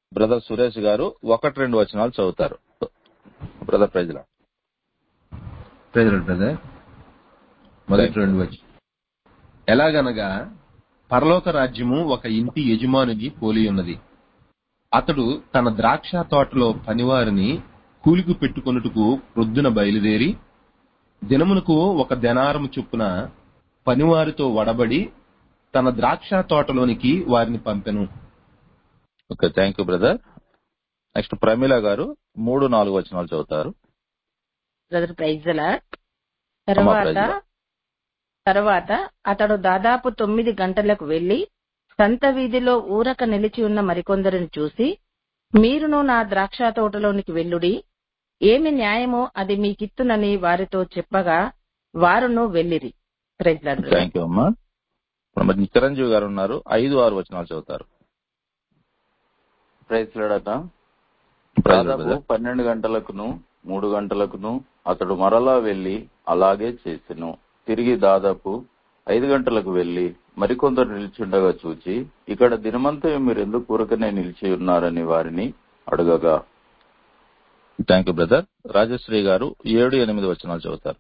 Brother Suresh గారు ఒకటి రెండు వచనాలు చదువుతారు బ్రదర్ ప్రైజ్లా ప్రేజలు బ్రదర్ మొదటి రెండు వచ్చి ఎలాగనగా పరలోక రాజ్యము ఒక ఇంటి యజమానుని పోలి ఉన్నది అతడు తన ద్రాక్ష తోటలో పనివారిని కూలికి పెట్టుకొనుటకు ప్రొద్దున బయలుదేరి దినమునకు ఒక దెనారము చొప్పున పనివారితో వడబడి తన ద్రాక్ష తోటలోనికి వారిని పంపెను okay thank you brother next Pramila గారు మూడు నాలుగు వచనాలు చదువుతారు బ్రదర్ ప్రైజ్లా అమ్మా, తర్వాత ప్రైజ్ లార్డ్. తర్వాత అతడు దాదాపు తొమ్మిది గంటలకు వెళ్లి సంత వీధిలో ఊరక నిలిచి ఉన్న మరికొందరిని చూసి మీరును నా ద్రాక్ష తోటలోనికి వెళ్ళుడి ఏమి న్యాయమో అది మీకిత్తునని వారితో చెప్పగా వారును వెళ్ళిరి praise lord brother. Thank you అమ్మా ఇప్పుడు మరి చిరంజీవి గారు ఉన్నారు ఐదు ఆరు వచనాలు చదువుతారు ప్రైజ్ లేడట ప్రైజ్ లార్డ్ దాదాపు బ్రదర్. పన్నెండు గంటలకును మూడు గంటలకును అతడు మరలా వెళ్లి అలాగే చేసెను తిరిగి దాదాపు ఐదు గంటలకు వెళ్లి మరికొందరు నిలిచిండగా చూచి ఇక్కడ దినమంతా మీరు ఎందుకు ఊరకనే నిలిచి ఉన్నారని వారిని అడగగా థ్యాంక్ యూ బ్రదర్ రాజశ్రీ గారు ఏడు ఎనిమిది వచనాలు చదువుతారు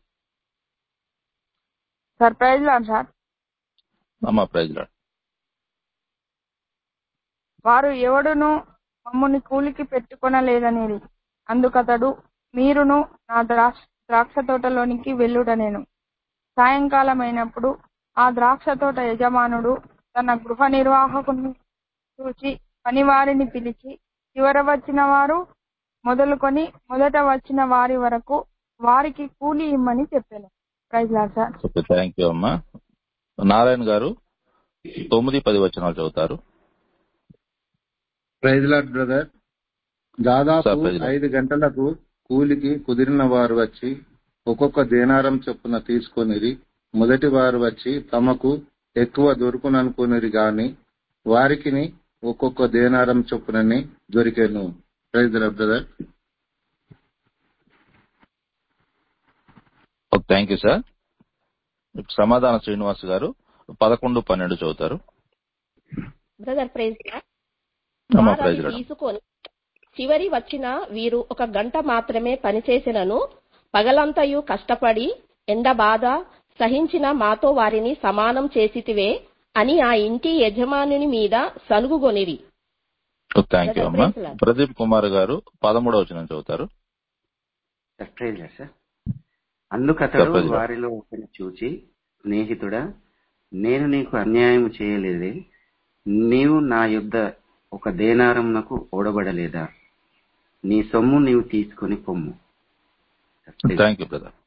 సార్ ప్రైజ్ లాడ్ సార్ అమ్మా ప్రైజ్ లాడ్ వారు ఎవడును మమ్ముని కూలికి పెట్టుకొనలేదనేది అందుకతడు మీరును నా ద్రాక్ష ద్రాక్ష తోటలోనికి వెళ్ళుడనేను సాయంకాలం అయినప్పుడు ఆ ద్రాక్ష తోట యజమానుడు తన గృహ నిర్వాహకుని చూచి పనివారిని పిలిచి చివర వచ్చిన వారు మొదలుకొని మొదట వచ్చిన వారి వరకు వారికి కూలి ఇమ్మని చెప్పాను praise lord sir okay thank you అమ్మా నారాయణ గారు తొమ్మిది పది వచనాలు చదువుతారు ప్రైజ్ లాడ్ బ్రదర్ దాదాపు సార్, ప్రైజ్ లార్డ్. ఐదు గంటలకు కూలికి కుదిరిన వారు వచ్చి ఒక్కొక్క దేనారం చొప్పున తీసుకొనిరి మొదటి వారు వచ్చి తమకు ఎక్కువ దొరుకుననుకునిరి గాని వారికిని ఒక్కొక్క దేనారం చొప్పునని దొరికెను praise lord brother okay thank you sir ఇప్పుడు సమాధాన శ్రీనివాస్ గారు పదకొండు పన్నెండు చదువుతారు బ్రదర్ ప్రైజ్ అమ్మా వారు ప్రైజ్ అది లార్డ్. తీసుకొని చివరి వచ్చిన వీరు ఒక గంట మాత్రమే పనిచేసినను పగలంతయు కష్టపడి ఎండ బాధ సహించిన మాతో వారిని సమానం చేసితివే అని ఆ ఇంటి యజమానుని మీద సనుగుగొనిరి ఓకే థ్యాంక్ యూ బ్రదర్ అమ్మా ప్రైజ్ లార్డ్. ప్రదీప్ కుమార్ గారు పదమూడవ వచనం చదువుతారు ప్రైజ్ సార్ అందుకతడు సార్, ప్రైజ్ లార్డ్. వారిలో ఒకరిని చూచి స్నేహితుడా నేను నీకు అన్యాయం చేయలేదే నీవు నా యుద్ధ ఒక దేనారంనకు ఓడబడలేదా నీ సొమ్ము నీవు తీసుకొని పొమ్ము thank you brother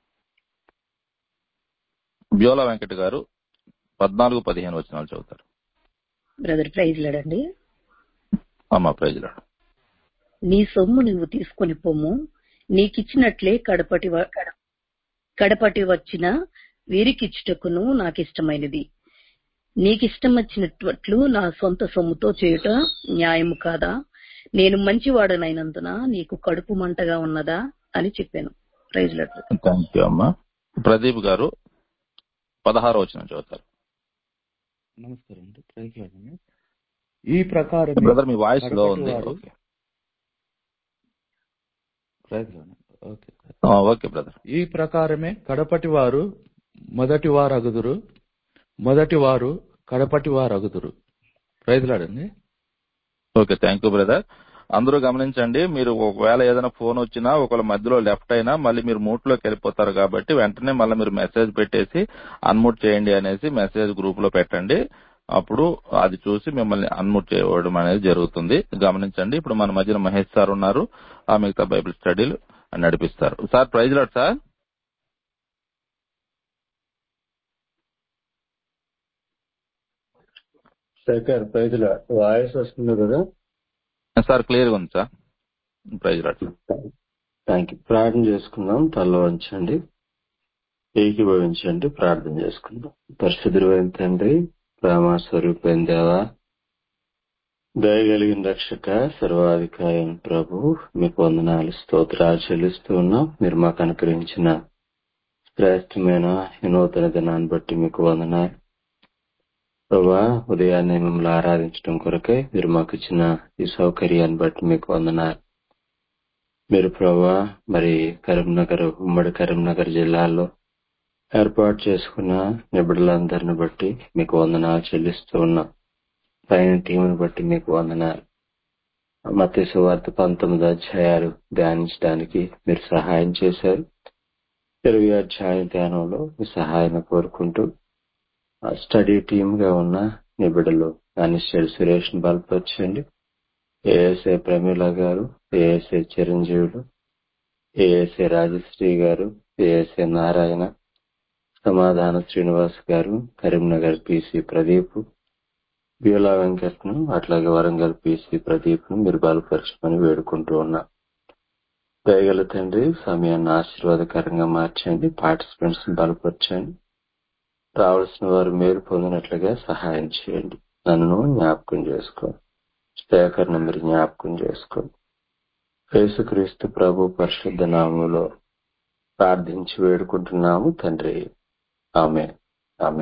Beulah Venkata గారు పద్నాలుగు పదిహేను వచనాలు చదువుతారు బ్రదర్ ప్రైజ్ లేడండి అమ్మా ప్రైజ్ లార్డ్. నీ సొమ్ము నువ్వు తీసుకొని పొమ్ము నీకిచ్చినట్లే కడపటి వ- కడ- కడపటి వచ్చిన వీరికిచ్చుటకును నాకిష్టమైనది నీకిష్టం వచ్చినట్లు నా సొంత సొమ్ముతో చేయుట న్యాయము కాదా నేను మంచివాడనైనందున నీకు కడుపు మంటగా ఉన్నదా అని చెప్పాను ప్రైజ్ లెటర్ థ్యాంక్ యూ అమ్మా ప్రదీప్ గారు పదహారు వచనం చదువుతారు నమస్కారం అండి ప్రైజ్ లార్డ్ అండి. ఈ ప్రకారం బ్రదర్ మీ వాయిస్ లో ఉంది ప్రైజ్ లార్డ్. ఓకే ఆ, ఓకే బ్రదర్ ఈ ప్రకారమే కడపటి వారు మొదటి వారు అగుదురు మొదటి వారు కడపటి వారు అగుదురు ప్రైజ్ లార్డ్ అండి ఓకే థ్యాంక్ యూ బ్రదర్ అందరూ గమనించండి మీరు ఒకవేళ ఏదైనా ఫోన్ వచ్చినా ఒకవేళ మధ్యలో లెఫ్ట్ అయినా మళ్ళీ మీరు మూట్ లోకి వెళ్ళిపోతారు కాబట్టి వెంటనే మళ్ళీ మీరు మెసేజ్ పెట్టేసి అన్మూట్ చేయండి అనేసి మెసేజ్ గ్రూప్ లో పెట్టండి అప్పుడు అది చూసి మిమ్మల్ని అన్మూట్ చేయడం అనేది జరుగుతుంది గమనించండి ఇప్పుడు మన మధ్యన మహేష్ సార్ ఉన్నారు ఆ మిగతా బైబిల్ స్టడీలు నడిపిస్తారు sir praise lord sir Shekhar ప్రైజ్ల వాయిస్ వస్తుంది కదా సార్ క్లియర్ గా ఉంది sir praise lord thank you ప్రార్థన చేసుకుందాం తల వంచండి ఏకీభవించండి ప్రార్థన చేసుకుందాం పరిశుద్ధులైన తండ్రి ప్రేమ స్వరూపైన దేవా దయగలిగిన రక్షక సర్వాధికారి అయిన ప్రభు మీకు వందనాలు స్తోత్రాలు చెల్లిస్తూ ఉన్నాం మీరు మాకు అనుగ్రహించిన శ్రేష్టమైన ఈ నూతన దినాన్ని బట్టి మీకు వందనాలు ప్రభా ఉదయాన్నే మిమ్మల్ని ఆరాధించడం కొరకై మీరు మాకు ఇచ్చిన ఈ సౌకర్యాన్ని బట్టి మీకు వందనాలు మీరు ప్రభా మరి కరీంనగర్ ఉమ్మడి కరీంనగర్ జిల్లాలో ఏర్పాటు చేసుకున్న నిబిడలందరిని బట్టి మీకు వందనాలు చెల్లిస్తూ ఉన్నాం పైన టీంని బట్టి మీకు వందనాలు మత్స్య సువార్త పంతొమ్మిది అధ్యాయాలు ధ్యానించడానికి మీరు సహాయం చేశారు ఇరవై అధ్యాయ ధ్యానంలో మీ సహాయం కోరుకుంటూ ఆ స్టడీ టీమ్ గా ఉన్న నిబిడలు అనిశ్చర్ సురేష్ ని బలపరచండి ఏఎస్ఐ ప్రమీల గారు ఏఎస్ఐ చిరంజీవులు ఏఎస్ఐ రాజశ్రీ గారు ఏఎస్ఐ నారాయణ సమాధాన శ్రీనివాస్ గారు కరీంనగర్ పిసి ప్రదీప్ బ్యూలా వెంకట్ ను అట్లాగే వరంగల్ పిసి ప్రదీప్ ను మీరు బలపరచమని వేడుకుంటూ ఉన్నా దయగల తండ్రి సమయాన్ని ఆశీర్వాదకరంగా మార్చండి పార్టిసిపెంట్స్ ని బలపరచండి రావాల్సిన వారు మేలు పొందినట్లుగా సహాయం చేయండి నన్ను జ్ఞాపకం చేసుకోండి శేఖర్ను మీరు జ్ఞాపకం చేసుకోండి యేసుక్రీస్తు ప్రభు పరిశుద్ధ నామంలో ప్రార్థించి వేడుకుంటున్నాము తండ్రి ఆమె ఆమె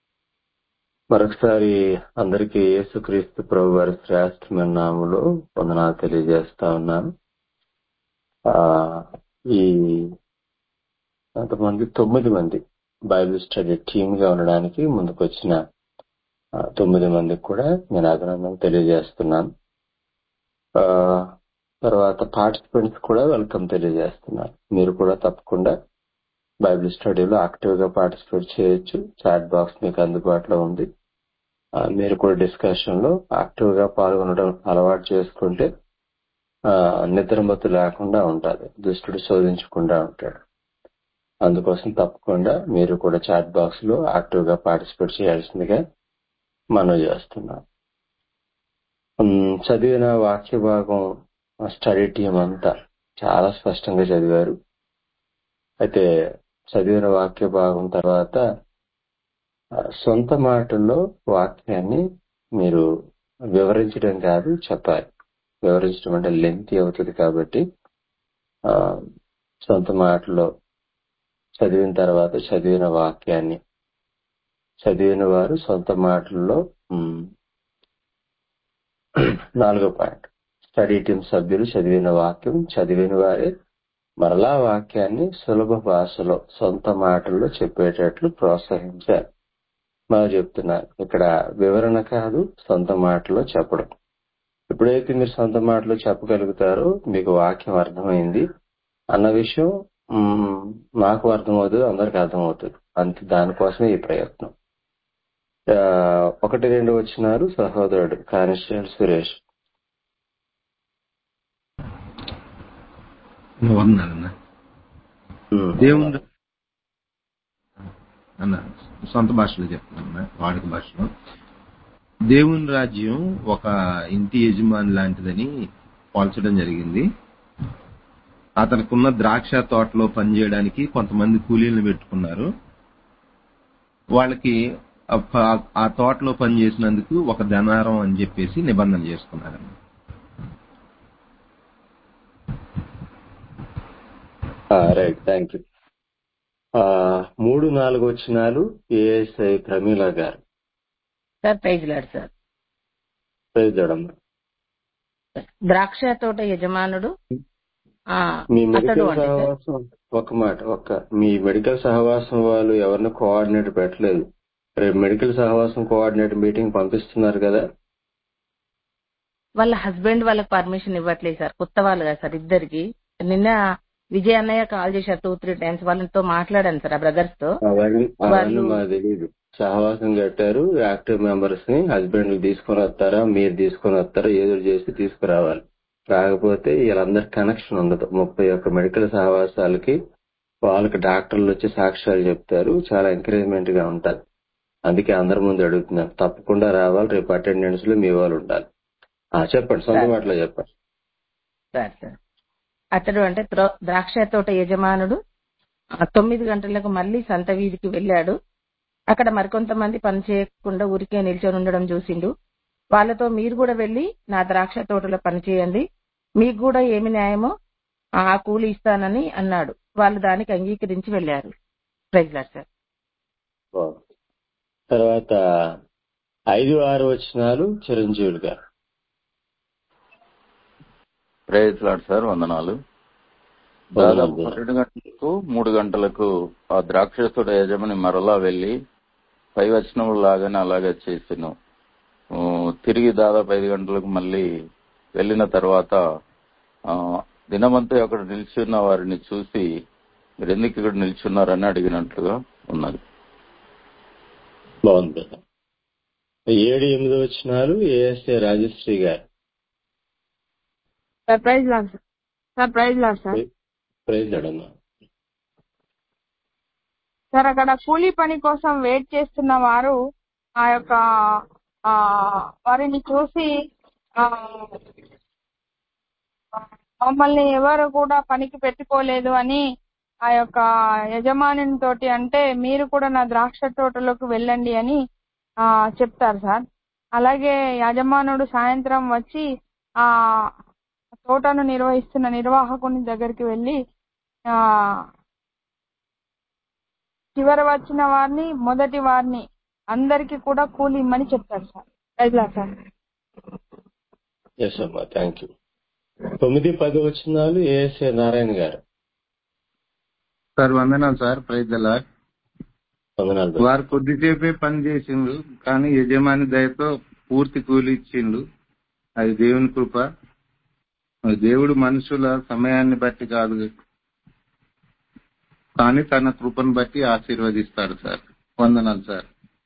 మరొకసారి అందరికీ యేసుక్రీస్తు ప్రభు వారి శ్రేష్టమైన నామంలో వందనాలు తెలియజేస్తా ఉన్నాను ఆ ఈ అంతమంది తొమ్మిది మంది బైబిల్ స్టడీ టీమ్ గా ఉండడానికి ముందుకొచ్చిన ఆ, తొమ్మిది మందికి కూడా నేను అభినందన తెలియజేస్తున్నాను ఆ, తర్వాత పార్టిసిపెంట్స్ కూడా వెల్కమ్ తెలియజేస్తున్నాను మీరు కూడా తప్పకుండా బైబిల్ స్టడీలో యాక్టివ్ గా పార్టిసిపేట్ చేయొచ్చు చాట్ బాక్స్ మీకు అందుబాటులో ఉంది ఆ, మీరు కూడా డిస్కషన్ లో యాక్టివ్ గా పాల్గొనడం అలవాటు చేసుకుంటే ఆ, నిద్రమత్తు లేకుండా ఉంటుంది దుష్టుడు శోధించకుండా ఉంటాడు అందుకోసం తప్పకుండా మీరు కూడా చాట్ బాక్స్ లో యాక్టివ్ గా పార్టిసిపేట్ చేయాల్సిందిగా మనం చేస్తున్నాం ఉమ్, చదివిన వాక్య భాగం స్టడీ టీం అంతా చాలా స్పష్టంగా చదివారు అయితే చదివిన వాక్య భాగం తర్వాత ఆ, సొంత మాటల్లో వాక్యాన్ని మీరు వివరించడం కాదు చెప్పాలి వివరించడం అంటే లెంత్ అవుతుంది కాబట్టి ఆ, సొంత మాటలో చదివిన తర్వాత చదివిన వాక్యాన్ని చదివిన వారు సొంత మాటల్లో ఉమ్, నాలుగో పాయింట్ స్టడీ టీం సభ్యులు చదివిన వాక్యం చదివిన వారే మరలా వాక్యాన్ని సులభ భాషలో సొంత మాటల్లో చెప్పేటట్లు ప్రోత్సహించారు మనం చెప్తున్నారు ఇక్కడ వివరణ కాదు సొంత మాటలో చెప్పడం ఎప్పుడైతే మీరు సొంత మాటలో చెప్పగలుగుతారో మీకు వాక్యం అర్థమైంది అన్న విషయం మ్, నాకు అర్థమవుతుంది అందరికి అర్థమవుతుంది అంతే దానికోసమే ఈ ప్రయత్నం ఆ, ఒకటి రెండు వచ్చినారు సహోదరుడు కానిస్టేబుల్ సురేష్ వందనాలన్న ఉమ్, దేవుని అన్న సొంత భాషలో చెప్తున్నా వాడుక భాషలో దేవుని రాజ్యం ఒక ఇంటి యజమాని లాంటిదని పోల్చడం జరిగింది అతనికున్న ద్రాక్ష తోటలో పనిచేయడానికి కొంతమంది కూలీలను పెట్టుకున్నారు వాళ్ళకి ఆ ప- ఆ తోటలో పనిచేసినందుకు ఒక ధనారం అని చెప్పేసి నిబంధన చేసుకున్నారు ఆ, రైట్ థ్యాంక్ యూ ఆ, మూడు నాలుగు వచ్చినాలు ఏఎస్ఐ ప్రమీల గారు సార్ ప్రైజ్ లాడ్ సార్ ప్రయోజనమ్మ ద్రాక్ష తోట యజమానుడు ఆ, మీ అతడు మెడికల్ అంటే సార్ సహవాసం ఒక మాట ఒక్క మీ మెడికల్ సహవాసం వాళ్ళు ఎవరిని కోఆర్డినేటర్ పెట్టలేదు రేపు మెడికల్ సహవాసం కోఆర్డినేటర్ మీటింగ్ పంపిస్తున్నారు కదా వాళ్ళ హస్బెండ్ వాళ్ళకి పర్మిషన్ ఇవ్వట్లేదు సార్ కొత్త వాళ్ళు కదా సార్ ఇద్దరికి నిన్న విజయ్ అన్నయ్య కాల్ చేశారు టూ త్రీ టైమ్స్ వాళ్ళతో మాట్లాడాను సార్ ఆ బ్రదర్స్ తో అవన్నీ అవన్నీ వాళ్ళు మాకు తెలియదు సహవాసం కట్టారు యాక్టివ్ మెంబర్స్ ని హస్బెండ్ తీసుకొని వస్తారా మీరు తీసుకొని వస్తారా ఏదో చేసి తీసుకురావాలి రాకపోతే వీళ్ళందరి కనెక్షన్ ఉండదు ముప్పై ఒక్క మెడికల్ సహవాసాలకి వాళ్ళకి డాక్టర్లు వచ్చి సాక్ష్యాలు చెప్తారు చాలా ఎంకరేజ్మెంట్ గా ఉంటది అందుకే అందరి ముందు అడుగుతున్నాను తప్పకుండా రావాలి రేపు అటెండెన్స్ లో మీ వాళ్ళు ఉండాలి ఆ చెప్పండి సొంత సార్ మాటలో చెప్పండి సార్ సార్ అతడు అంటే త్రో- ద్రాక్ష తోట యజమానుడు ఆ, తొమ్మిది గంటలకు మళ్ళీ సంత వీధికి వెళ్ళాడు అక్కడ మరికొంతమంది పని చేయకుండా ఊరికే నిల్చొని ఉండడం చూసిండు వాళ్ళతో మీరు కూడా వెళ్ళి నా ద్రాక్ష తోటలో పని చేయండి మీకు కూడా ఏమి న్యాయమో ఆ కూలి ఇస్తానని అన్నాడు వాళ్ళు దానికి అంగీకరించి వెళ్ళారు ప్రైజ్ లాడ్ సార్ బాగుంది. తర్వాత ఐదు ఆరు వచనాలు చిరంజీవులు గారు ప్రేయట్లాడు సార్ వందనాలు దాదాపు పన్నెండు గంటలకు మూడు గంటలకు ఆ ద్రాక్షసుడు యజమాని మరలా వెళ్లి పై వచనములు లాగానే అలాగే చేసిను ఊ, తిరిగి దాదాపు ఐదు గంటలకు మళ్ళీ వెళ్ళిన తర్వాత ఆ, దినమంతా అక్కడ నిల్చున్న వారిని చూసి మీరు ఎందుకు ఇక్కడ నిల్చున్నారని అడిగినట్లుగా ఉన్నది బాగుంది brother. ఏడు ఎనిమిది వచనాలు ఏఎస్ఏ రాజశ్రీ గారు sir praise lord sir sir praise lord sir praise అడమ్మా సార్ అక్కడ కూలీ పని కోసం వెయిట్ చేస్తున్న వారు ఆ యొక్క ఆ వారిని చూసి ఆ మమ్మల్ని ఎవరు కూడా పనికి పెట్టుకోలేదు అని ఆ యొక్క యజమాని తోటి అంటే మీరు కూడా నా ద్రాక్ష తోటలోకి వెళ్ళండి అని ఆ చెప్తారు సార్ అలాగే యజమానుడు సాయంత్రం వచ్చి ఆ తోటను నిర్వహిస్తున్న నిర్వాహకుని దగ్గరికి వెళ్ళి ఆ చివర వచ్చిన వారిని మొదటి వారిని అందరికి కూడా కూలి ఇమ్మని చెప్తారు సార్ రైతులా సార్ ఎస్ అమ్మా థ్యాంక్ యూ తొమ్మిది పది వచనాలు ఏఎస్ఏ నారాయణ గారు సార్ వందనాలు సార్ ప్రైజ్ ద లార్డ్. వందనాలు brother. వారు కొద్దిసేపే పని చేసిండు కానీ యజమాని దయతో పూర్తి కూలి ఇచ్చిండు అది దేవుని కృప మరి దేవుడు మనుషుల సమయాన్ని బట్టి కాదు కానీ తన కృపను బట్టి ఆశీర్వదిస్తాడు సార్ వందనాలు సార్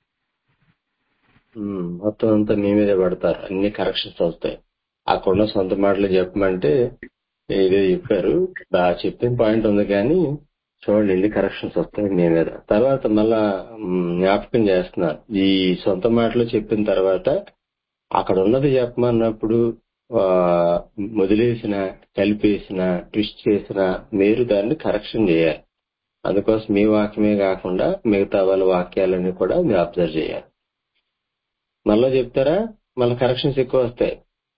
ఉమ్, మొత్తం అంతా మీ మీదే పడతారు అన్ని కరెక్షన్స్ వస్తాయి అక్కడున్న సొంత మాటలు చెప్పమంటే ఏదో చెప్పారు బాగా చెప్పిన పాయింట్ ఉంది కానీ చూడండి ఎన్ని కరెక్షన్స్ వస్తాయి మీ మీద తర్వాత మళ్ళా ఉమ్, జ్ఞాపకం చేస్తున్నారు ఈ సొంత మాటలు చెప్పిన తర్వాత అక్కడ ఉన్నది చెప్పమన్నప్పుడు ఆ, వదిలేసిన కలిపేసిన ట్విస్ట్ చేసిన మీరు దాన్ని కరెక్షన్ చేయాలి అందుకోసం మీ వాక్యమే కాకుండా మిగతా వాళ్ళ వాక్యాలన్నీ కూడా మీరు అబ్జర్వ్ చేయాలి మళ్ళా చెప్తారా మళ్ళీ కరెక్షన్స్ ఎక్కువ వస్తాయి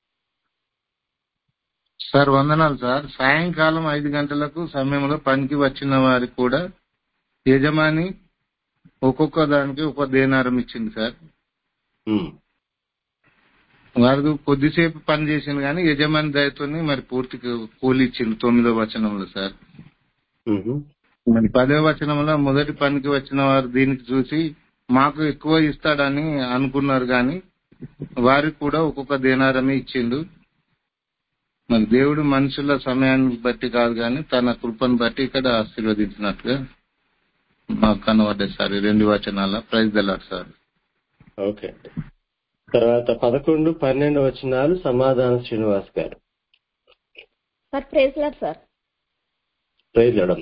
సార్ వందనాలు సార్ సాయంకాలం ఐదు గంటలకు సమయంలో పనికి వచ్చిన వారికి కూడా యజమాని ఒక్కొక్క దానికి ఒక దేనారం ఇచ్చింది సార్ ఉమ్, వారు కొద్దిసేపు పని చేసింది కానీ యజమాని దయతోని మరి పూర్తి కూలి ఇచ్చింది తొమ్మిదో వచనంలో సార్ ఉహు, మరి పదో వచనంలో మొదటి పనికి వచ్చిన వారు దీనికి చూసి మాకు ఎక్కువ ఇస్తాడని అనుకున్నారు కానీ వారికి కూడా ఒక్కొక్క దేనారమే ఇచ్చిండు మరి దేవుడు మనుషుల సమయాన్ని బట్టి కాదు కానీ తన కృపను బట్టి ఇక్కడ ఆశీర్వదించినట్లుగా మాకు కనబడ్డాయి సార్ ఈ రెండు వచనాల ప్రైజ్ దలాడు సార్ ఓకే అండి తర్వాత పదకొండు పన్నెండు వచనాలు సమాధాన శ్రీనివాస్ గారు sir praise lord sir praise లడం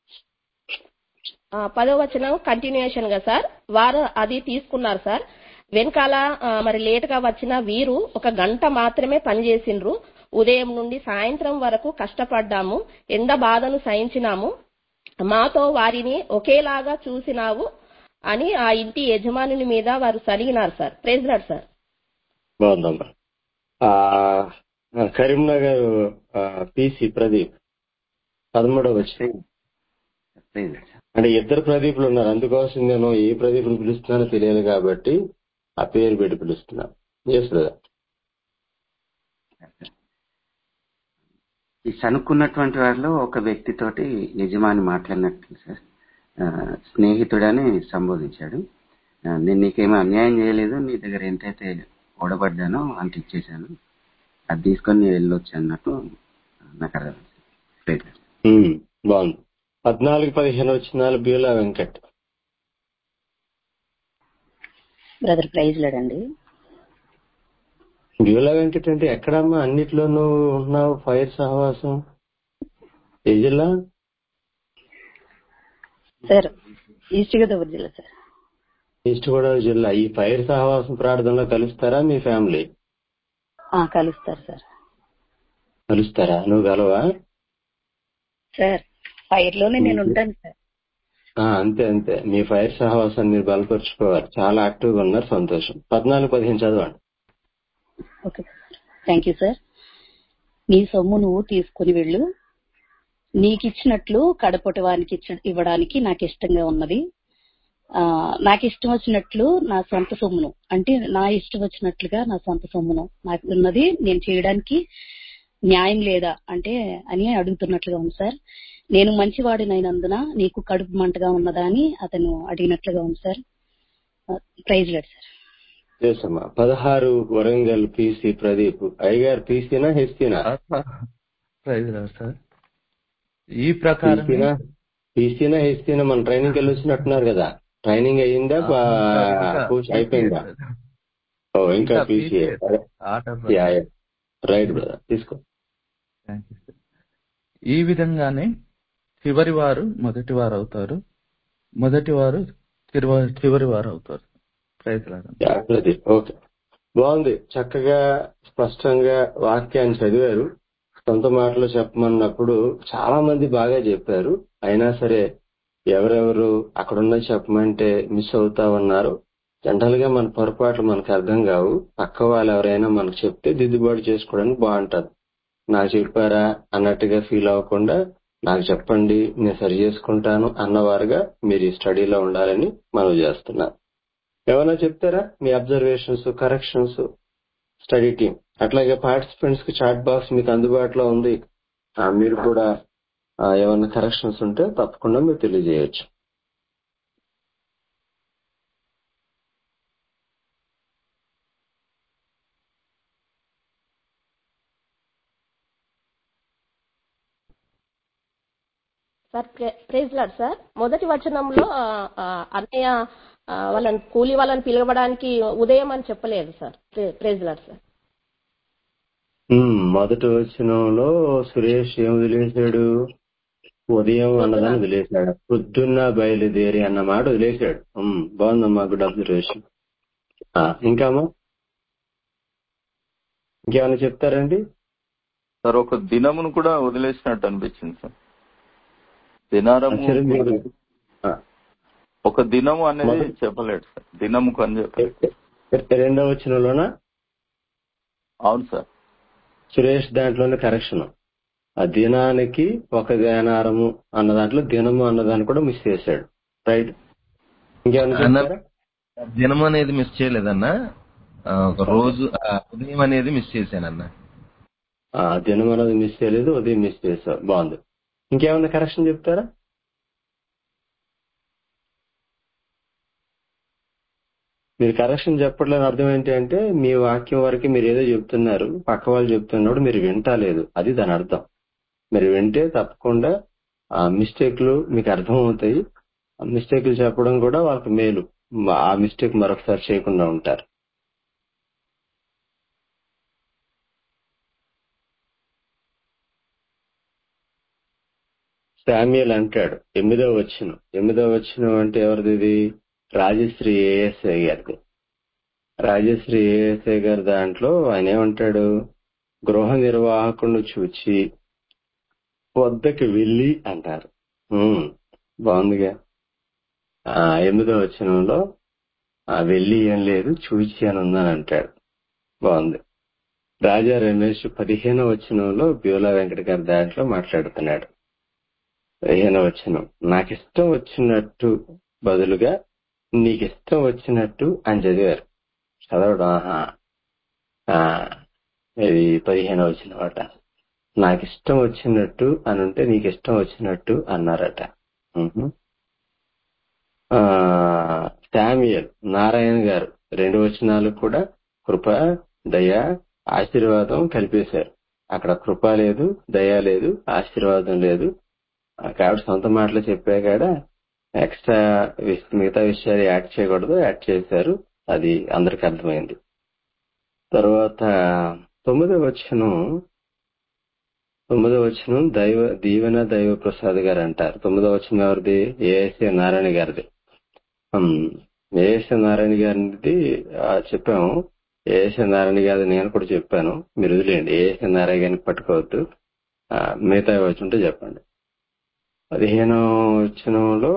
ఆ, పదో వచనం కంటిన్యూషన్ గా సార్ వారు అది తీసుకున్నారు సార్ వెనకాల ఆ, మరి లేట్ గా వచ్చిన వీరు ఒక గంట మాత్రమే పనిచేసిండ్రు ఉదయం నుండి సాయంత్రం వరకు కష్టపడ్డాము ఎండ బాధను సహించినాము మాతో వారిని ఒకేలాగా చూసినావు అని ఆ ఇంటి యజమానుని మీద వారు సలిగినారు సార్ ప్రేజ్ లాడ్ సార్ బాగుందమ్మా ఆ, కరీంనగర్ పిసి ప్రదీప్ పదమూడవ వచ్చిన ప్రైజ్ లార్డ్ సార్. అంటే ఇద్దరు ప్రదీపులు ఉన్నారు అందుకోసం నేను ఏ ప్రదీపుని పిలుస్తున్నానో తెలియదు కాబట్టి ఆ పేరు పెట్టి పిలుస్తున్నాను ఎస్ బ్రదర్ ఈ సనుక్కున్నటువంటి వారిలో ఒక వ్యక్తితోటి యజమాని మాట్లాడినట్టు సార్ ఆ, స్నేహితుడని సంబోధించాడు ఆ, నేను నీకేమీ అన్యాయం చేయలేదు నీ దగ్గర ఎంతైతే ఓడబడ్డానో అంత ఇచ్చేశాను అది తీసుకొని నేను వెళ్ళొచ్చు అన్నట్టు నాకు అర్థం ప్రైజ్ లార్డ్. ఉమ్, బాగుంది పద్నాలుగు పదిహేను వచ్చినాలు బ్యూలా వెంకట్ బ్రదర్ ప్రైజ్ లేడండి బ్యూలా వెంకట్ అంటే ఎక్కడమ్మా అన్నిట్లోనూ ఉన్నావు ఫైర్ సహవాసం ఏ జిల్లా సార్ ఈస్ట్ గోదావరి జిల్లా సార్ ఈస్ట్ గోదావరి జిల్లా ఈ ఫైర్ సహవాసం ప్రార్థనలో కలుస్తారా మీ ఫ్యామిలీ ఆ, కలుస్తారు సార్ కలుస్తారా నువ్వు కలవా సార్ ఫైర్ లోనే నేను ఉంటాను సార్ ఆ, అంతే అంతే మీ ఫైర్ సహవాసాన్ని మీరు బలపరుచుకోవాలి చాలా యాక్టివ్ గా ఉన్నారు సంతోషం పద్నాలుగు పదిహేను చదవండి ఓకే థ్యాంక్ యూ సార్ నీ సొమ్ము నువ్వు తీసుకుని వెళ్ళు నీకిచ్చినట్లు కడపటి వారికి ఇచ్చ- ఇవ్వడానికి నాకు ఇష్టంగా ఉన్నది ఆ, నాకు ఇష్టం వచ్చినట్లు నా సొంత సొమ్మును అంటే నా ఇష్టం వచ్చినట్లుగా నా సొంత సొమ్మును నాకు ఉన్నది నేను చేయడానికి న్యాయం లేదా అంటే అని అడుగుతున్నట్లుగా ఉంది సార్ నేను మంచివాడినైనందున నీకు కడుపు మంటగా ఉన్నదా అని అతను అడిగినట్లుగా ఉంది సార్ ప్రైజ్ లేదు సార్ చేసమ్మా పదహారు వరంగల్ పీసీ ప్రదీప్ అయ్యగారు పీసీనా హెస్సీనా ప్రైజ్ రాదు సార్ ఈ ప్రకారం పీసీనా పీసీనా హెస్సీనా మన ట్రైనింగ్ వెళ్ళి వచ్చినట్టున్నారు కదా ట్రైనింగ్ అయ్యిందా బా- పూర్తి అయిపోయిందా ఓ ఇంకా పీసీ రైట్ బ్రదర్ తీసుకో ఈ విధంగానే చివరి వారు మొదటి వారు అవుతారు మొదటి వారు చిరువ- చివరి వారు అవుతారు ప్రైజ్ లాగా యా, ప్రదీప్ ఓకే బాగుంది చక్కగా స్పష్టంగా వాక్యాన్ని చదివారు సొంత మాటలు చెప్పమన్నప్పుడు చాలా మంది బాగా చెప్పారు అయినా సరే ఎవరెవరు అక్కడున్న చెప్పమంటే మిస్ అవుతా ఉన్నారు జనరల్ గా మన పొరపాట్లు మనకు అర్థం కావు పక్క వాళ్ళు ఎవరైనా మనకు చెప్తే దిద్దుబాటు చేసుకోవడానికి బాగుంటది నాకు చెప్పారా అన్నట్టుగా ఫీల్ అవ్వకుండా నాకు చెప్పండి నేను సరి చేసుకుంటాను అన్నవారుగా మీరు ఈ స్టడీలో ఉండాలని మనం చేస్తున్నాం ఏమైనా చెప్తారా మీ అబ్జర్వేషన్స్ కరెక్షన్స్ స్టడీ టీమ్ అట్లాగే పార్టిసిపెంట్స్ కి చాట్ బాక్స్ మీకు అందుబాటులో ఉంది ఆ, మీరు కూడా ఆ, ఏమైనా కరెక్షన్స్ ఉంటే తప్పకుండా మీరు తెలియజేయచ్చు సార్ ప్రే- ప్రైజ్ లాడ్ సార్ మొదటి వచనంలో ఆ, ఆ, అన్నయ్య ఆ, వాళ్ళని కూలి వాళ్ళని పిలవడానికి ఉదయం అని చెప్పలేదు సార్ ప్రే- ప్రైజ్ లాడ్ సార్ ఉమ్, మొదటి వచనంలో సురేష్ ఏం వదిలేశాడు ఉదయం అన్నదాన్ని వదిలేశాడు పొద్దున్న బయలుదేరి అన్న మాట వదిలేశాడు ఉమ్, బాగుందమ్మా గుడ్ అబ్జర్వేషన్ ఇంకా అమ్మా ఇంకేమైనా చెప్తారండి సార్ ఒక దినమును కూడా వదిలేసినట్టు అనిపించింది సార్ దినారము సరే మీరు ఆ, ఒక దినము అనేది మొదటి- చెప్పలేడు సార్ దినము అని చెప్పారు రెండవ వచనంలోనా అవును సార్ సురేష్ దాంట్లోనే కరెక్షన్ ఆ దినానికి ఒక దినారము అన్న దాంట్లో దినము అన్నదాన్ని కూడా మిస్ చేశాడు రైట్ ఇంకేమైనా అన్న చెప్తారా దినం అనేది మిస్ చేయలేదన్నా ఆ, ఒక రోజు ఆ, ఉదయం అనేది మిస్ చేశానన్న ఆ, దినం అన్నది మిస్ చేయలేదు ఉదయం మిస్ చేశావు బాగుంది ఇంకేమైనా కరెక్షన్ చెప్తారా మీరు కరెక్షన్ చెప్పట్లేదు అర్థం ఏంటి అంటే మీ వాక్యం వరకు మీరు ఏదో చెప్తున్నారు పక్క వాళ్ళు చెప్తున్నప్పుడు మీరు వింటలేదు అది దాని అర్థం మీరు వింటే తప్పకుండా ఆ మిస్టేక్లు మీకు అర్థం అవుతాయి ఆ మిస్టేక్లు చెప్పడం కూడా వాళ్ళకి మేలు ఆ మిస్టేక్ మరొకసారి చేయకుండా ఉంటారు శామ్యుల్ అంటాడు ఎనిమిదో వచ్చిన ఎనిమిదో వచ్చిన అంటే ఎవరిది ఇది రాజశ్రీ ఏఎస్ఐ గారిది రాజశ్రీ ఏఎస్ఐ గారి దాంట్లో ఆయన ఏమంటాడు గృహ నిర్వాహకుడిని చూచి వద్దకి వెళ్ళి అంటారు ఉమ్, బాగుందిగా ఆ ఎనిమిదో వచనంలో ఆ వెళ్ళి ఏం లేదు చూచి అని ఉందని అంటాడు బాగుంది రాజా రమేష్ పదిహేనో వచనంలో బ్యూలా వెంకట గారి దాంట్లో మాట్లాడుతున్నాడు పదిహేనో వచనం నాకు ఇష్టం వచ్చినట్టు బదులుగా నీకు ఇష్టం వచ్చినట్టు అని చదివారు చదవడం ఆహా ఆ, ఇది పదిహేనో వచ్చిన అట నాకు ఇష్టం వచ్చినట్టు అని ఉంటే నీకు ఇష్టం వచ్చినట్టు అన్నారట ఉహు. ఆ శామ్యుయల్ నారాయణ గారు రెండు వచనాలు కూడా కృప దయ ఆశీర్వాదం కలిపేశారు అక్కడ కృప లేదు దయ లేదు ఆశీర్వాదం లేదు ఆ కాబట్టి సొంత మాటలు చెప్పా కాడ ఎక్స్ట్రా విష్- మిగతా విషయాలు యాడ్ చేయకూడదు యాడ్ చేశారు అది అందరికి అర్థమైంది తర్వాత తొమ్మిదవ వచనం తొమ్మిదవ వచనం దైవ దీవెన దైవ ప్రసాద్ గారు అంటారు తొమ్మిదవ వచనం ఎవరిది ఏఎస్ఏ నారాయణ గారిది ఏఎస్ఏ నారాయణ గారిది ఆ, చెప్పాము ఏఎస్ఏ నారాయణ గారిది నేను కూడా చెప్పాను మీరు వదిలేయండి ఏఎస్ఏ నారాయణ గారిని పట్టుకోవద్దు ఆ, మిగతా వచ్చుంటే చెప్పండి పదిహేనో వచనంలో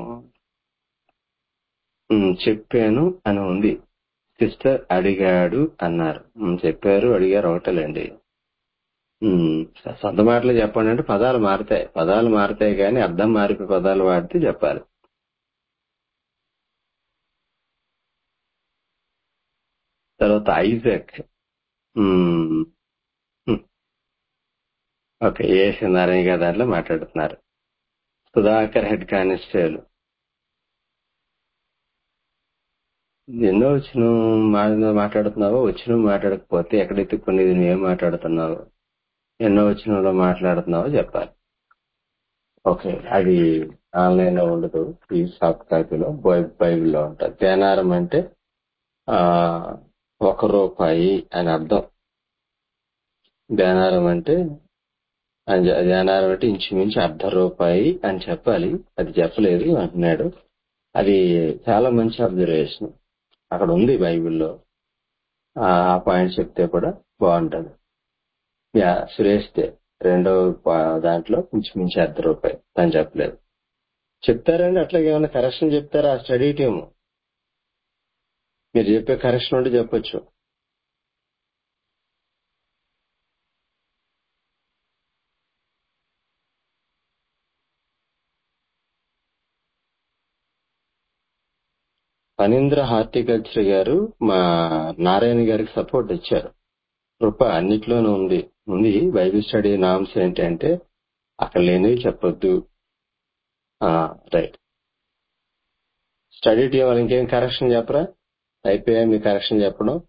ఉమ్, చెప్పాను అని ఉంది సిస్టర్ అడిగాడు అన్నారు ఉమ్, చెప్పారు అడిగారు ఒకటేలేండి ఉమ్, సొంత మాటలు చెప్పండి అంటే పదాలు మారుతాయి పదాలు మారుతాయి కానీ అర్థం మారిపోయి పదాలు వాడితే చెప్పాలి తర్వాత ఐజాక్ ఉమ్, ఉమ్, ఓకే ఏసి నారాయణ గారి దాంట్లో మాట్లాడుతున్నారు సుధాకర్ హెడ్ కానిస్టేబుల్ ఎన్నో వచ్చిన మాట్లాడుతున్నావో వచ్చిన మాట్లాడకపోతే ఎక్కడ ఎత్తుక్కునేది నువ్వేం మాట్లాడుతున్నావు ఎన్నో వచ్చినంలో మాట్లాడుతున్నావో చెప్పాలి ఓకే అది ఆన్లైన్ లో ఉండదు ఈ సాఫ్ట్ కాపీలో బై- బైబిల్లో ఉంటుంది ధ్యానారం అంటే ఆ ఒక రూపాయి అని అర్థం ధ్యానారం అంటే అంజ- ధ్యానారం అంటే ఇంచుమించు అర్ధ రూపాయి అని చెప్పాలి అది చెప్పలేదు అంటున్నాడు అది చాలా మంచి అబ్జర్వేషన్ అక్కడ ఉంది బైబిల్లో ఆ పాయింట్ చెప్తే కూడా బాగుంటది యా సురేష్ దే రెండో పా- దాంట్లో ఇంచుమించు అర్ధ రూపాయి అని చెప్పలేదు చెప్తారండి అట్లాగే ఏమైనా కరెక్షన్ చెప్తారా ఆ స్టడీ టీమ్ మీరు చెప్పే కరెక్షన్ ఉంటే చెప్పొచ్చు ఫణీంద్ర హార్టికల్చర్ గారు మా నారాయణ గారికి సపోర్ట్ ఇచ్చారు కృప అన్నిట్లోనూ ఉంది ఉంది బైబిల్ స్టడీ నామ్స్ ఏంటంటే అక్కడ లేనివి చెప్పొద్దు రైట్ స్టడీ టీం వాళ్ళు ఇంకేం కరెక్షన్ చెప్పరా అయిపోయా మీ కరెక్షన్ చెప్పడం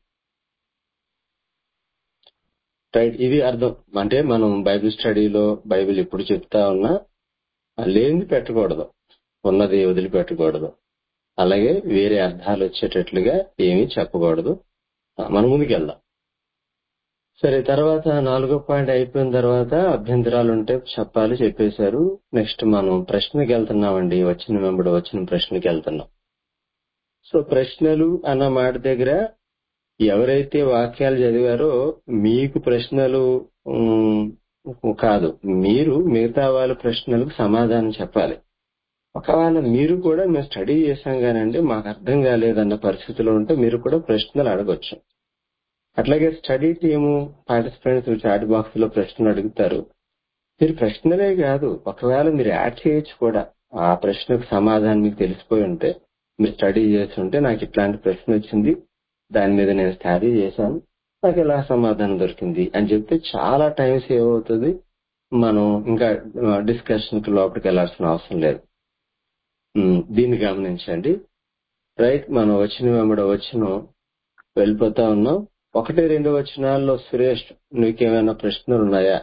రైట్ ఇది అర్థం అంటే మనం బైబిల్ స్టడీలో బైబిల్ ఎప్పుడు చెప్తా ఉన్నా లేనిది పెట్టకూడదు ఉన్నది వదిలిపెట్టకూడదు అలాగే వేరే అర్థాలు వచ్చేటట్లుగా ఏమీ చెప్పకూడదు ఆ, మన ముందుకెళ్దాం సరే తర్వాత నాలుగో పాయింట్ అయిపోయిన తర్వాత అభ్యంతరాలు ఉంటే చెప్పాలి చెప్పేశారు నెక్స్ట్ మనం ప్రశ్నకి వెళ్తున్నామండి వచ్చిన వెంబడి వచ్చిన ప్రశ్నకి వెళ్తున్నాం సో ప్రశ్నలు అన్న మాట దగ్గర ఎవరైతే వాక్యాలు చదివారో మీకు ప్రశ్నలు ఉమ్, కాదు మీరు మిగతా వాళ్ళ ప్రశ్నలకు సమాధానం చెప్పాలి ఒకవేళ మీరు కూడా మేము స్టడీ చేశాం కానండి మాకు అర్థం కాలేదన్న పరిస్థితిలో ఉంటే మీరు కూడా ప్రశ్నలు అడగొచ్చు అట్లాగే study team participants chat box లో ప్రశ్నలు అడుగుతారు మీరు ప్రశ్నలే కాదు ఒకవేళ మీరు యాడ్ చేయొచ్చు కూడా ఆ ప్రశ్నకు సమాధానం మీకు తెలిసిపోయి ఉంటే మీరు స్టడీ చేసి ఉంటే నాకు ఇట్లాంటి ప్రశ్న వచ్చింది దాని మీద నేను స్టడీ చేశాను నాకు ఇలా సమాధానం దొరికింది అని చెప్తే చాలా టైం సేవ్ అవుతుంది మనం ఇంకా డిస్కషన్ కి లోపలికి వెళ్లాల్సిన అవసరం లేదు ఉమ్, దీన్ని గమనించండి రైట్ మనం వచ్చిన వెంబడ వచ్చిన వెళ్ళిపోతా ఉన్నాం ఒకటి రెండు వచనాల్లో సురేష్ నీకేమైనా ప్రశ్నలు ఉన్నాయా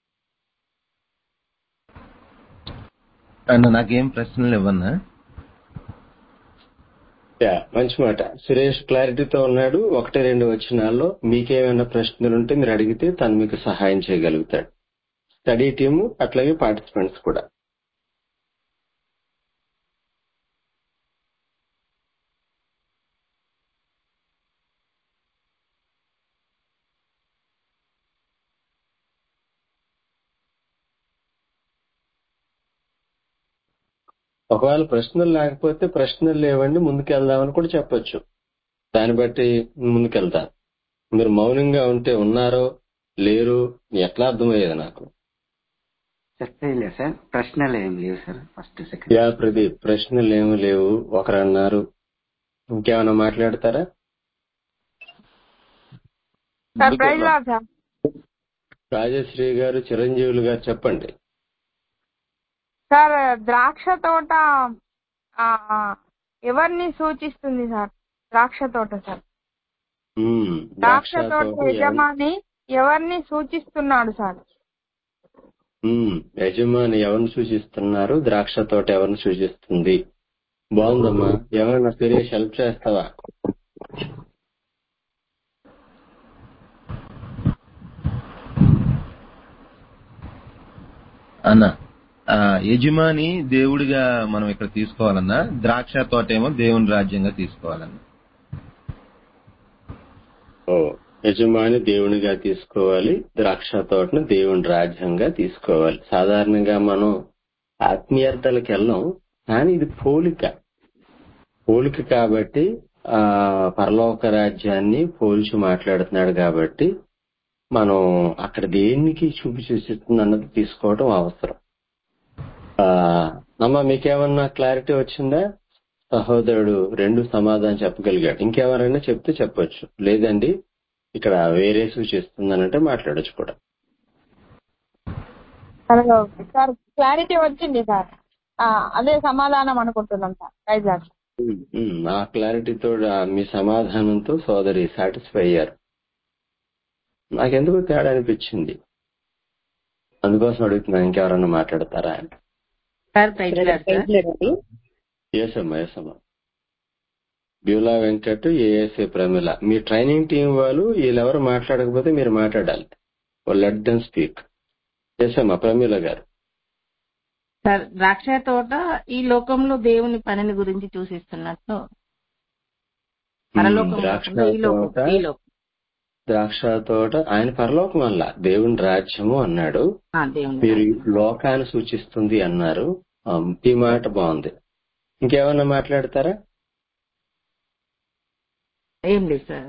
అన్న నాకేం ప్రశ్నలు ఇవ్వన్నా యా మంచి మాట సురేష్ క్లారిటీతో ఉన్నాడు ఒకటి రెండు వచనాల్లో మీకేమైనా ప్రశ్నలు ఉంటే మీరు అడిగితే తను మీకు సహాయం చేయగలుగుతాడు స్టడీ టీము అట్లాగే పార్టిసిపెంట్స్ కూడా ఒకవేళ ప్రశ్నలు లేకపోతే ప్రశ్నలు లేవండి ముందుకెళ్దామని కూడా చెప్పొచ్చు దాన్ని బట్టి ముందుకెళ్తాను మీరు మౌనంగా ఉంటే ఉన్నారో లేరు ఎట్లా అర్థమయ్యేది నాకు చెప్పేయలే సార్ ప్రశ్నలు ఏం లేవు sir first second yeah Pradeep ప్రశ్నలు ఏమి లేవు ఒకరు అన్నారు ఇంకేమైనా మాట్లాడతారా sir praise lord sir Rajasree గారు చిరంజీవులు గారు చెప్పండి సార్ ద్రాక్ష తోట ఆ, ఎవరిని సూచిస్తుంది సార్ ద్రాక్ష తోట సార్ మ్మ్. ద్రాక్ష ద్రాక్ష తోట తోట ఎవరు- యజమాని ఎవరిని సూచిస్తున్నాడు సార్ మ్మ్. యజమాని ఎవరిని సూచిస్తున్నారు ద్రాక్ష తోట ఎవరిని సూచిస్తుంది బాగుందమ్మా ఎవరైనా సురేష్ హెల్ప్ చేస్తావా అన్న ఆ, యజమాని దేవుడిగా మనం ఇక్కడ తీసుకోవాలన్నా ద్రాక్ష తోట ఏమో దేవుని రాజ్యంగా తీసుకోవాలన్న ఓ యజమాని దేవునిగా తీసుకోవాలి ద్రాక్ష తోటను దేవుని రాజ్యంగా తీసుకోవాలి సాధారణంగా మనం ఆత్మీయతలకు వెళ్ళాం కానీ ఇది పోలిక పోలిక కాబట్టి ఆ పరలోక రాజ్యాన్ని పోల్చి మాట్లాడుతున్నాడు కాబట్టి మనం అక్కడ దేనికి చూపిస్తుంది అన్నది తీసుకోవడం అవసరం ఆ అమ్మ మీకేమన్నా క్లారిటీ వచ్చిందా సహోదరుడు రెండు సమాధానం చెప్పగలిగాడు ఇంకెవరైనా చెప్తే చెప్పొచ్చు లేదండి ఇక్కడ వేరే సూచిస్తుందనంటే మాట్లాడొచ్చు కూడా సరే ఓకే సార్ క్లారిటీ వచ్చింది సార్ ఆ, అదే సమాధానం అనుకుంటున్నాం సార్ రైట్ సార్ ఉమ్, ఉమ్, ఆ క్లారిటీతో ఆ మీ సమాధానంతో సోదరి సాటిస్ఫై అయ్యారు నాకెందుకు తేడా అనిపించింది అందుకోసం అడుగుతున్నాను ఇంకెవరన్నా మాట్లాడతారా అని sir praise brother lord sir praise లేదండి ఏసమ్మా ఏసమ్మా బ్యూలా వెంకట్ ఏఎస్ఏ ప్రమిళ మీ ట్రైనింగ్ టీం వాళ్ళు వీళ్ళెవరు మాట్లాడకపోతే మీరు మాట్లాడాలి let then speak Esamma Pramila గారు సార్ ద్రాక్ష తోట ఈ లోకంలో దేవుని పనిని గురించి చూసిస్తున్నట్టు పరలోకం ద్రాక్ష కాకుండా ఈ లోకం తోట ఈ లోకం ద్రాక్ష తోట ఆయన పరలోకం వల్ల దేవుని రాజ్యము అన్నాడు ఆ, దేవుని మీరు ఈ రాజ్యం. లోకాన్ని సూచిస్తుంది అన్నారు ఆ, ఈ మాట బాగుంది ఇంకేమన్నా మాట్లాడతారా ఏం లేదు సార్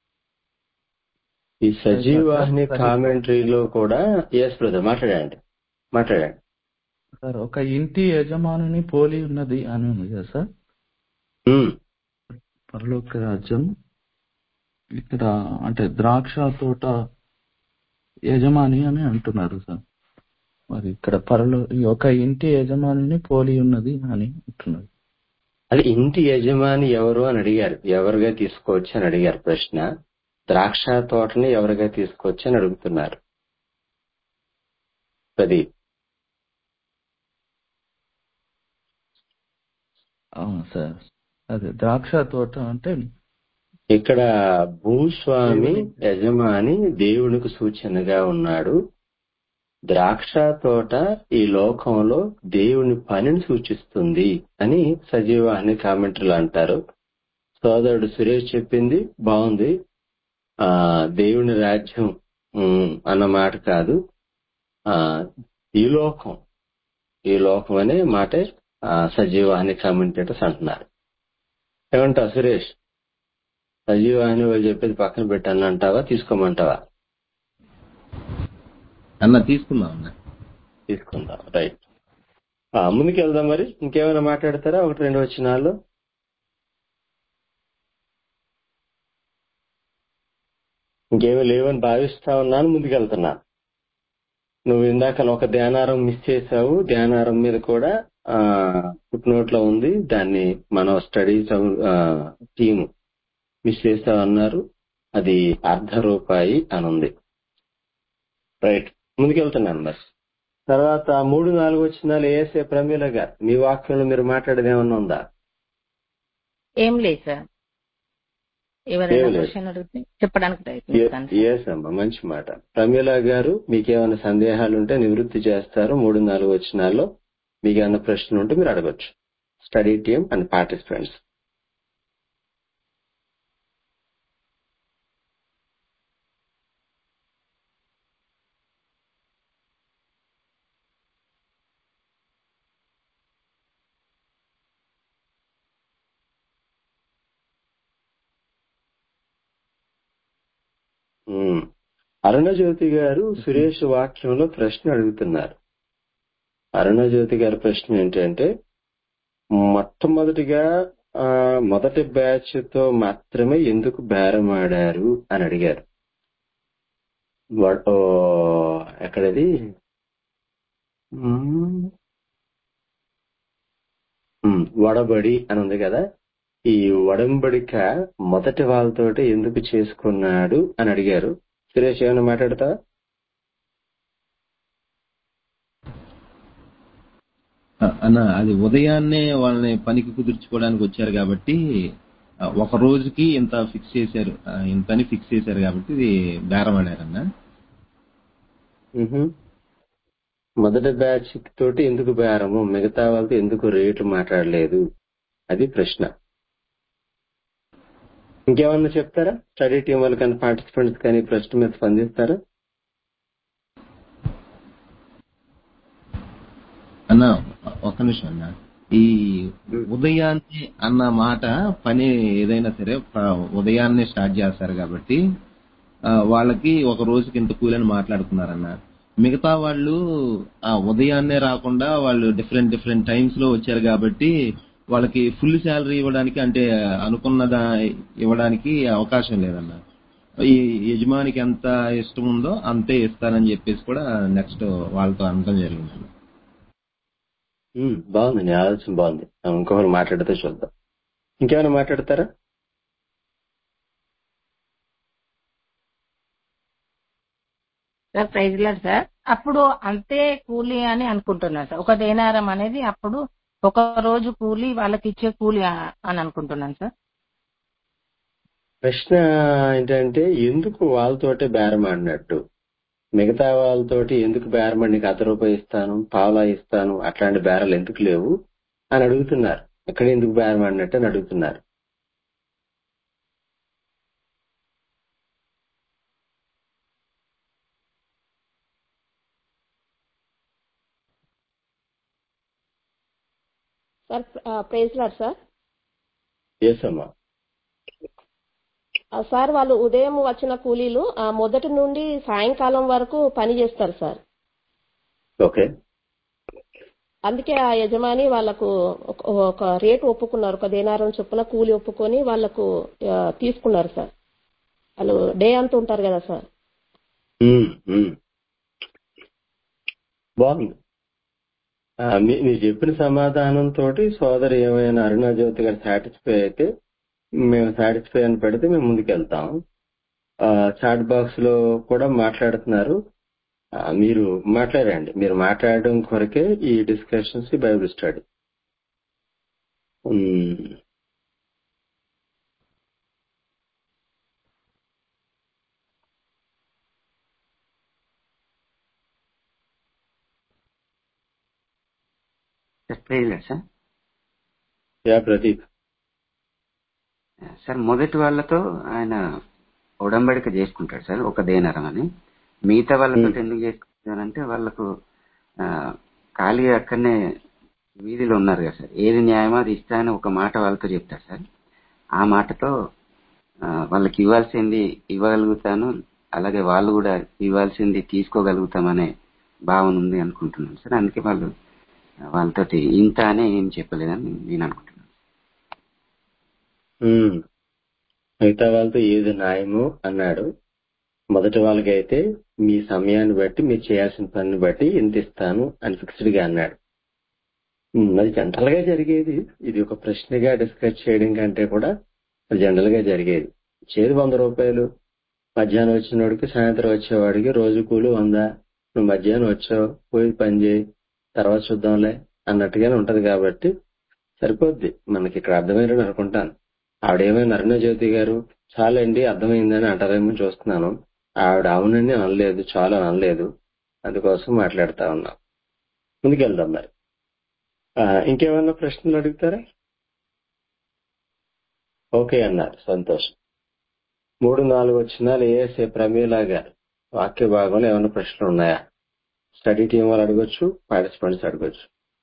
ఈ సజీవాహిని సజీవ- కామెంటరీలో కూడా ఎస్ బ్రదర్ మాట్లాడండి మాట్లాడండి సార్ ఒక ఇంటి యజమానుని పోలి ఉన్నది అని ఉంది కదా సార్ ఉమ్, పరలోక రాజ్యం ఇక్కడ అంటే ద్రాక్ష తోట యజమాని అని అంటున్నారు సార్ మరి ఇక్కడ పరలో ఈ ఒక ఇంటి యజమానిని పోలి ఉన్నది అని అంటున్నారు అది ఇంటి యజమాని ఎవరు అని అడిగారు ఎవరుగా తీసుకోవచ్చు అని అడిగారు ప్రశ్న ద్రాక్ష తోటని ఎవరుగా తీసుకోవచ్చు అని అడుగుతున్నారు ప్రదీప్ అవును సార్ అదే ద్రాక్ష తోట అంటే ఇక్కడ భూస్వామి యజమాని దేవునికి సూచనగా ఉన్నాడు ద్రాక్ష తోట ఈ లోకంలో దేవుని పనిని సూచిస్తుంది అని సజీవాహిని కామెంటరీలు అంటారు సోదరుడు సురేష్ చెప్పింది బాగుంది ఆ దేవుని రాజ్యం ఉమ్, అన్న మాట కాదు ఆ ఈ లోకం ఈ లోకం అనే మాటే ఆ, సజీవాహిని కామెంటేటర్స్ అంటున్నారు ఏమంటావు సురేష్ సజీవాహిని వాళ్ళు చెప్పేది పక్కన పెట్టాను అంటావా తీసుకోమంటావా అన్న తీసుకుందాం అన్న తీసుకుందాం రైట్ ఆ, ముందుకు వెళ్దాం మరి ఇంకేమైనా మాట్లాడతారా ఒకటి రెండు వచ్చినాళ్ళు ఇంకేమీ లేవని భావిస్తా ఉన్నాను ముందుకు వెళ్తున్నాను నువ్వు ఇందాక ఒక ధ్యానారం మిస్ చేసావు ధ్యానారం మీద కూడా ఆ ఫుట్ నోట్ లో ఉంది దాన్ని మన స్టడీ టీం మిస్ చేసావు అన్నారు అది అర్ధ రూపాయి అని ఉంది రైట్ ముందుకెళ్తున్నాను మరి తర్వాత మూడు నాలుగు వచ్చినాలు ఏసే ప్రమీల గారు మీ వాక్యంలో మీరు మాట్లాడేది ఏమన్నా ఉందా ఏం లేదు సార్ ఎవరైనా ఏం లేదు. క్వశ్చన్ అడిగితే చెప్పడానికి ప్రయత్నిస్తాను సార్. ఎస్ అమ్మా మంచి మాట ప్రమీల గారు మీకేమైనా సందేహాలు ఉంటే నివృత్తి చేస్తారు మూడు నాలుగు వచ్చినాల్లో మీకు ఏమైనా ప్రశ్నలు ఉంటే మీరు అడగొచ్చు స్టడీ టీమ్ అండ్ పార్టిసిపెంట్స్ ఉమ్. అరుణజ్యోతి గారు సురేష్ వాక్యంలో ప్రశ్న అడుగుతున్నారు అరుణజ్యోతి గారి ప్రశ్న ఏంటంటే మొట్టమొదటిగా ఆ, మొదటి బ్యాచ్ తో మాత్రమే ఎందుకు బేరం ఆడారు అని అడిగారు వా- ఓ, ఎక్కడది ఉమ్, ఉమ్, వడబడి అని ఉంది కదా ఈ వడంబడిక మొదటి వాళ్ళతోటి ఎందుకు చేసుకున్నాడు అని అడిగారు సురేష్ ఏమైనా మాట్లాడతావా ఆ, అన్న అది ఉదయాన్నే వాళ్ళని పనికి కుదుర్చుకోవడానికి వచ్చారు కాబట్టి ఆ, ఒక రోజుకి ఇంత ఫిక్స్ చేశారు ఆ, ఇంతని ఫిక్స్ చేశారు కాబట్టి ఇది బేరం ఆడారన్న మ్హూ. మొదటి బ్యాచ్ తోటి ఎందుకు బేరము మిగతా వాళ్ళతో ఎందుకు రేట్లు మాట్లాడలేదు అది ప్రశ్న ఇంకేమన్నా చెప్తారా స్టడీ టీం వాళ్ళు కానీ పార్టిసిపెంట్స్ కానీ ఈ ప్రశ్న మీద స్పందిస్తారా అన్న ఒక్క నిమిషం అన్న ఈ ఉదయాన్నే అన్న మాట పని ఏదైనా సరే ప- ఉదయాన్నే స్టార్ట్ చేస్తారు కాబట్టి ఆ, వాళ్ళకి ఒక రోజుకి ఇంత కూలని మాట్లాడుకున్నారన్న మిగతా వాళ్ళు ఆ ఉదయాన్నే రాకుండా వాళ్ళు డిఫరెంట్ డిఫరెంట్ టైమ్స్ లో వచ్చారు కాబట్టి వాళ్ళకి ఫుల్ శాలరీ ఇవ్వడానికి అంటే అనుకున్న దా- ఇవ్వడానికి అవకాశం లేదన్న ఈ యజమానికి ఎంత ఇష్టం ఉందో అంతే ఇస్తానని చెప్పేసి కూడా నెక్స్ట్ వాళ్ళతో అనడం జరిగింది ఉమ్, బాగుంది నీ ఆలోచన బాగుంది ఆ, ఇంకొకరు మాట్లాడితే చూద్దాం ఇంకేమైనా మాట్లాడతారా సార్ ప్రైజ్ లాడ్ సార్ అప్పుడు అంతే కూలీ అని అనుకుంటున్నాను సార్ ఒక దేనారం అనేది అప్పుడు ఒక రోజు కూలీ వాళ్ళకి ఇచ్చే కూలీ ఆ- అని అనుకుంటున్నాను సార్ ప్రశ్న ఏంటంటే ఎందుకు వాళ్ళతోటే బేరం ఆడినట్టు మిగతా వాళ్ళతోటి ఎందుకు బేరం ఆడి నీకు అర్ధ రూపాయి ఇస్తాను పావలా ఇస్తాను అట్లాంటి బేరాలు ఎందుకు లేవు అని అడుగుతున్నారు ఎక్కడ ఎందుకు బేరం ఆడినట్టు అని అడుగుతున్నారు sir praise lord sir Esamma ఆ, సార్ వాళ్ళు ఉదయం వచ్చిన కూలీలు ఆ, మొదటి నుండి సాయంకాలం వరకు పని చేస్తారు సార్ ఓకే అందుకే ఆ యజమాని వాళ్ళకు ఒక ఒక రేటు ఒప్పుకున్నారు ఒక దేనారం చొప్పున కూలి ఒప్పుకొని వాళ్ళకు ఆ, తీసుకున్నారు సార్ వాళ్ళు డే అంతా ఉంటారు కదా సార్ ఉమ్, ఉమ్. బాగుంది ఆ, మీ- మీరు చెప్పిన సమాధానం తోటి సోదరి ఏమైనా అరుణాజ్యోతి గారు సాటిస్ఫై అయితే మేము సాటిస్ఫై అని పెడితే మేము ముందుకెళ్తాం ఆ, చాట్ బాక్స్ లో కూడా మాట్లాడుతున్నారు ఆ, మీరు మాట్లాడండి మీరు మాట్లాడడం కొరకే ఈ డిస్కషన్స్ బైబిల్ స్టడీ ఉమ్, sir praise lord sir yeah Pradeep sir మొదటి వాళ్ళతో ఆయన ఉడంబడిక చేసుకుంటాడు సార్ ఒక దేనరం అని మిగతా వాళ్ళతో ఎందుకు చేసుకుంటారంటే వాళ్ళకు ఆ, ఖాళీగా అక్కడనే వీధిలో ఉన్నారు కదా సార్ ఏది న్యాయమో అది ఇస్తా అని ఒక మాట వాళ్ళతో చెప్తారు సార్ ఆ మాటతో ఆ, వాళ్ళకి ఇవ్వాల్సింది ఇవ్వగలుగుతాను అలాగే వాళ్ళు కూడా ఇవ్వాల్సింది తీసుకోగలుగుతామనే భావన ఉంది అనుకుంటున్నాను సార్ అందుకే వాళ్ళు వాళ్ళతోటి ఇంత అనే ఏం చెప్పలేదని నేను అనుకుంటున్నాను ఉమ్. మిగతా వాళ్ళతో ఏది న్యాయమో అన్నాడు మొదటి వాళ్ళకైతే మీ సమయాన్ని బట్టి మీరు చేయాల్సిన పనిని బట్టి ఇంత ఇస్తాను అని ఫిక్స్డ్ గా అన్నాడు ఉమ్, అది జనరల్ గా జరిగేది ఇది ఒక ప్రశ్నగా డిస్కస్ చేయడం కంటే కూడా జనరల్ గా జరిగేది చేదు వంద రూపాయలు మధ్యాహ్నం వచ్చినోడికి సాయంత్రం వచ్చేవాడికి రోజు కూలి వంద నువ్వు మధ్యాహ్నం వచ్చావు పోయి పని చేయి తర్వాత చూద్దాంలే అన్నట్టుగానే ఉంటది కాబట్టి సరిపోద్ది మనకి ఇక్కడ అర్థమైనని అనుకుంటాను ఆవిడేమైనా అరుణ జ్యోతి గారు చాలండి అర్థమైందని అంటారేమో చూస్తున్నాను ఆవిడ అవునండి అనలేదు చాలా అనలేదు అందుకోసం మాట్లాడుతా ఉన్నాం ముందుకెళ్దాం మరి ఆ, ఇంకేమన్నా ప్రశ్నలు అడుగుతారా ఓకే అన్నారు సంతోషం మూడు నాలుగు వచ్చినాలు ఏఎస్ఏ ప్రమీలా గారు వాక్య భాగంలో ఏమైనా ప్రశ్నలు ఉన్నాయా స్టడీ టీం వాళ్ళు అడగొచ్చు పార్టిసిపెంట్స్ అడగొచ్చు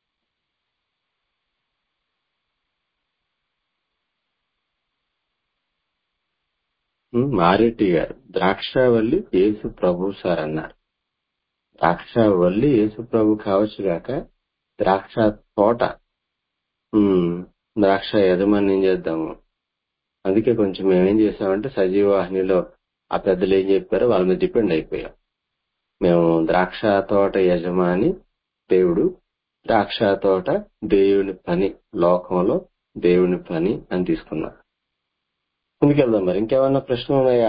ఉమ్, మారెడ్డి గారు ద్రాక్షావల్లి యేసు ప్రభు సార్ అన్నారు ద్రాక్షావల్లి యేసు ప్రభు కావచ్చు గాక ద్రాక్ష తోట ఉమ్, ద్రాక్ష యజమాని ఏం చేద్దాము అందుకే కొంచెం మేమేం చేసామంటే సజీవ వాహినిలో ఆ పెద్దలు ఏం చెప్పారో వాళ్ళ మీద డిపెండ్ అయిపోయాం మేము ద్రాక్ష తోట యజమాని దేవుడు ద్రాక్ష తోట దేవుని పని లోకంలో దేవుని పని అని తీసుకున్నాం ముందుకెళ్దాం మరి ఇంకేమన్నా ప్రశ్నలు ఉన్నాయా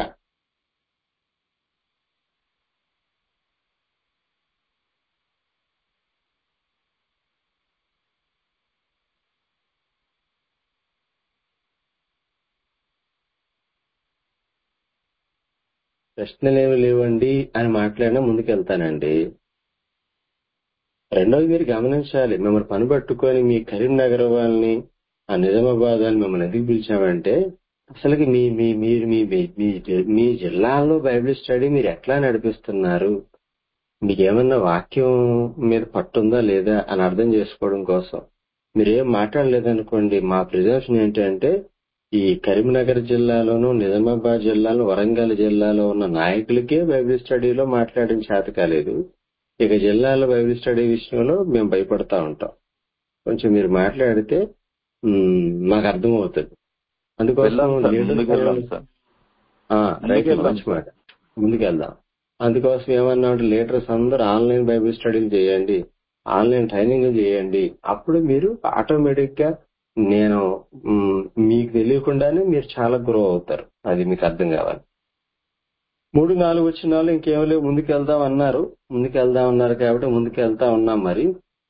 ప్రశ్నలేమి లేవండి అని మాట్లాడినా ముందుకెళ్తానండి రెండోది మీరు గమనించాలి మిమ్మల్ని పని పట్టుకొని మీ కరీంనగర్ వాళ్ళని ఆ నిజామాబాద్ వాళ్ళని మిమ్మల్ని ఎందుకు పిలిచామంటే అసలుకి మీ మీ మీరు మీ మీ మీ- మీ జిల్లాలో బైబిల్ స్టడీ మీరు ఎట్లా నడిపిస్తున్నారు మీకేమన్నా వాక్యం మీద పట్టుందా లేదా అని అర్థం చేసుకోవడం కోసం మీరేం మాట్లాడలేదనుకోండి మా ప్రిజర్వేషన్ ఏంటంటే ఈ కరీంనగర్ జిల్లాలోను నిజామాబాద్ జిల్లాలో వరంగల్ జిల్లాలో ఉన్న నాయకులకే బైబిల్ స్టడీలో మాట్లాడడం చేత కాలేదు ఇక జిల్లాలో బైబిల్ స్టడీ విషయంలో మేము భయపడతా ఉంటాం కొంచెం మీరు మాట్లాడితే ఉమ్, మాకు అర్థమవుతుంది అందుకోసం వెళ్ళాం సార్ లీడర్ ముందుకు వెళ్ళాం సార్ రైట్ ముందుకెళ్దాం మంచి మాట ముందుకెళ్దాం అందుకోసం ఏమన్నాడు లీడర్స్ అందరూ ఆన్లైన్ బైబిల్ స్టడీలు చేయండి ఆన్లైన్ ట్రైనింగ్ చేయండి అప్పుడు మీరు ఆటోమేటిక్ గా నేను మ్, మీకు తెలియకుండానే మీరు చాలా గ్రో అవుతారు అది మీకు అర్థం కావాలి మూడు నాలుగు వచ్చిన వాళ్ళు ఇంకేం లేవు ముందుకెళ్దాం అన్నారు ముందుకెళ్దాం అన్నారు కాబట్టి ముందుకెళ్తా ఉన్నాం మరి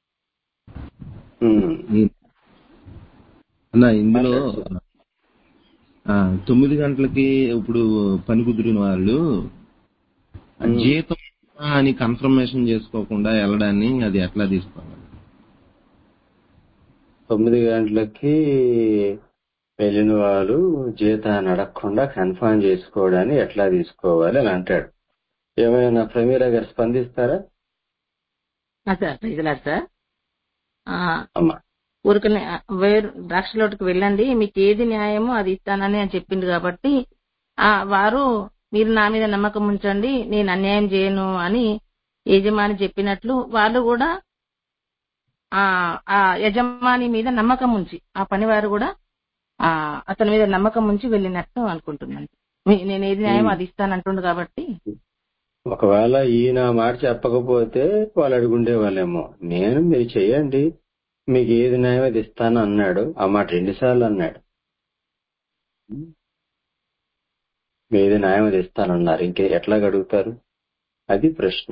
మ్, ఈ- అన్న ఇందులో మాట్లాడు సార్. ఆ, తొమ్మిది గంటలకి ఇప్పుడు పని కుదిరిన వాళ్ళు ఆ మ్. జీతం అని కన్ఫర్మేషన్ చేసుకోకుండా వెళ్ళడాన్ని అది ఎట్లా తీసుకోవాలి తొమ్మిది గంటలకి వెళ్ళిన వాళ్ళు జీతాన్ని అడగకుండా కన్ఫర్మ్ చేసుకోవడాన్ని ఎట్లా తీసుకోవాలి అని అంటాడు ఏమైనా ప్రమీరా గారు స్పందిస్తారా ఆ, సార్ ప్రైజ్లాడ్ సార్ ఆ, అమ్మా ఊరికనే ఆ, వేరు ద్రాక్ష లోటుకు వెళ్ళండి మీకు ఏది న్యాయమో అది ఇస్తానని అని చెప్పింది కాబట్టి ఆ వారు మీరు నా మీద నమ్మకం ఉంచండి నేను అన్యాయం చేయను అని యజమాని చెప్పినట్లు వాళ్ళు కూడా ఆ ఆ యజమాని మీద నమ్మకం ఉంచి ఆ పనివారు కూడా ఆ అతని మీద నమ్మకం ఉంచి వెళ్ళినట్టు అనుకుంటున్నాను మీ- నేను ఏది న్యాయం అది ఇస్తానంటుండు కాబట్టి ఒకవేళ ఈయన ఆ మాట చెప్పకపోతే వాళ్ళు అడుగుండే వాళ్ళేమో నేను మీరు చెయ్యండి మీకు ఏది న్యాయం అది ఇస్తాను అన్నాడు ఆ మాట రెండుసార్లు అన్నాడు మీది న్యాయం అది ఇస్తానన్నారు ఇంకే ఎట్లా అడుగుతారు అది ప్రశ్న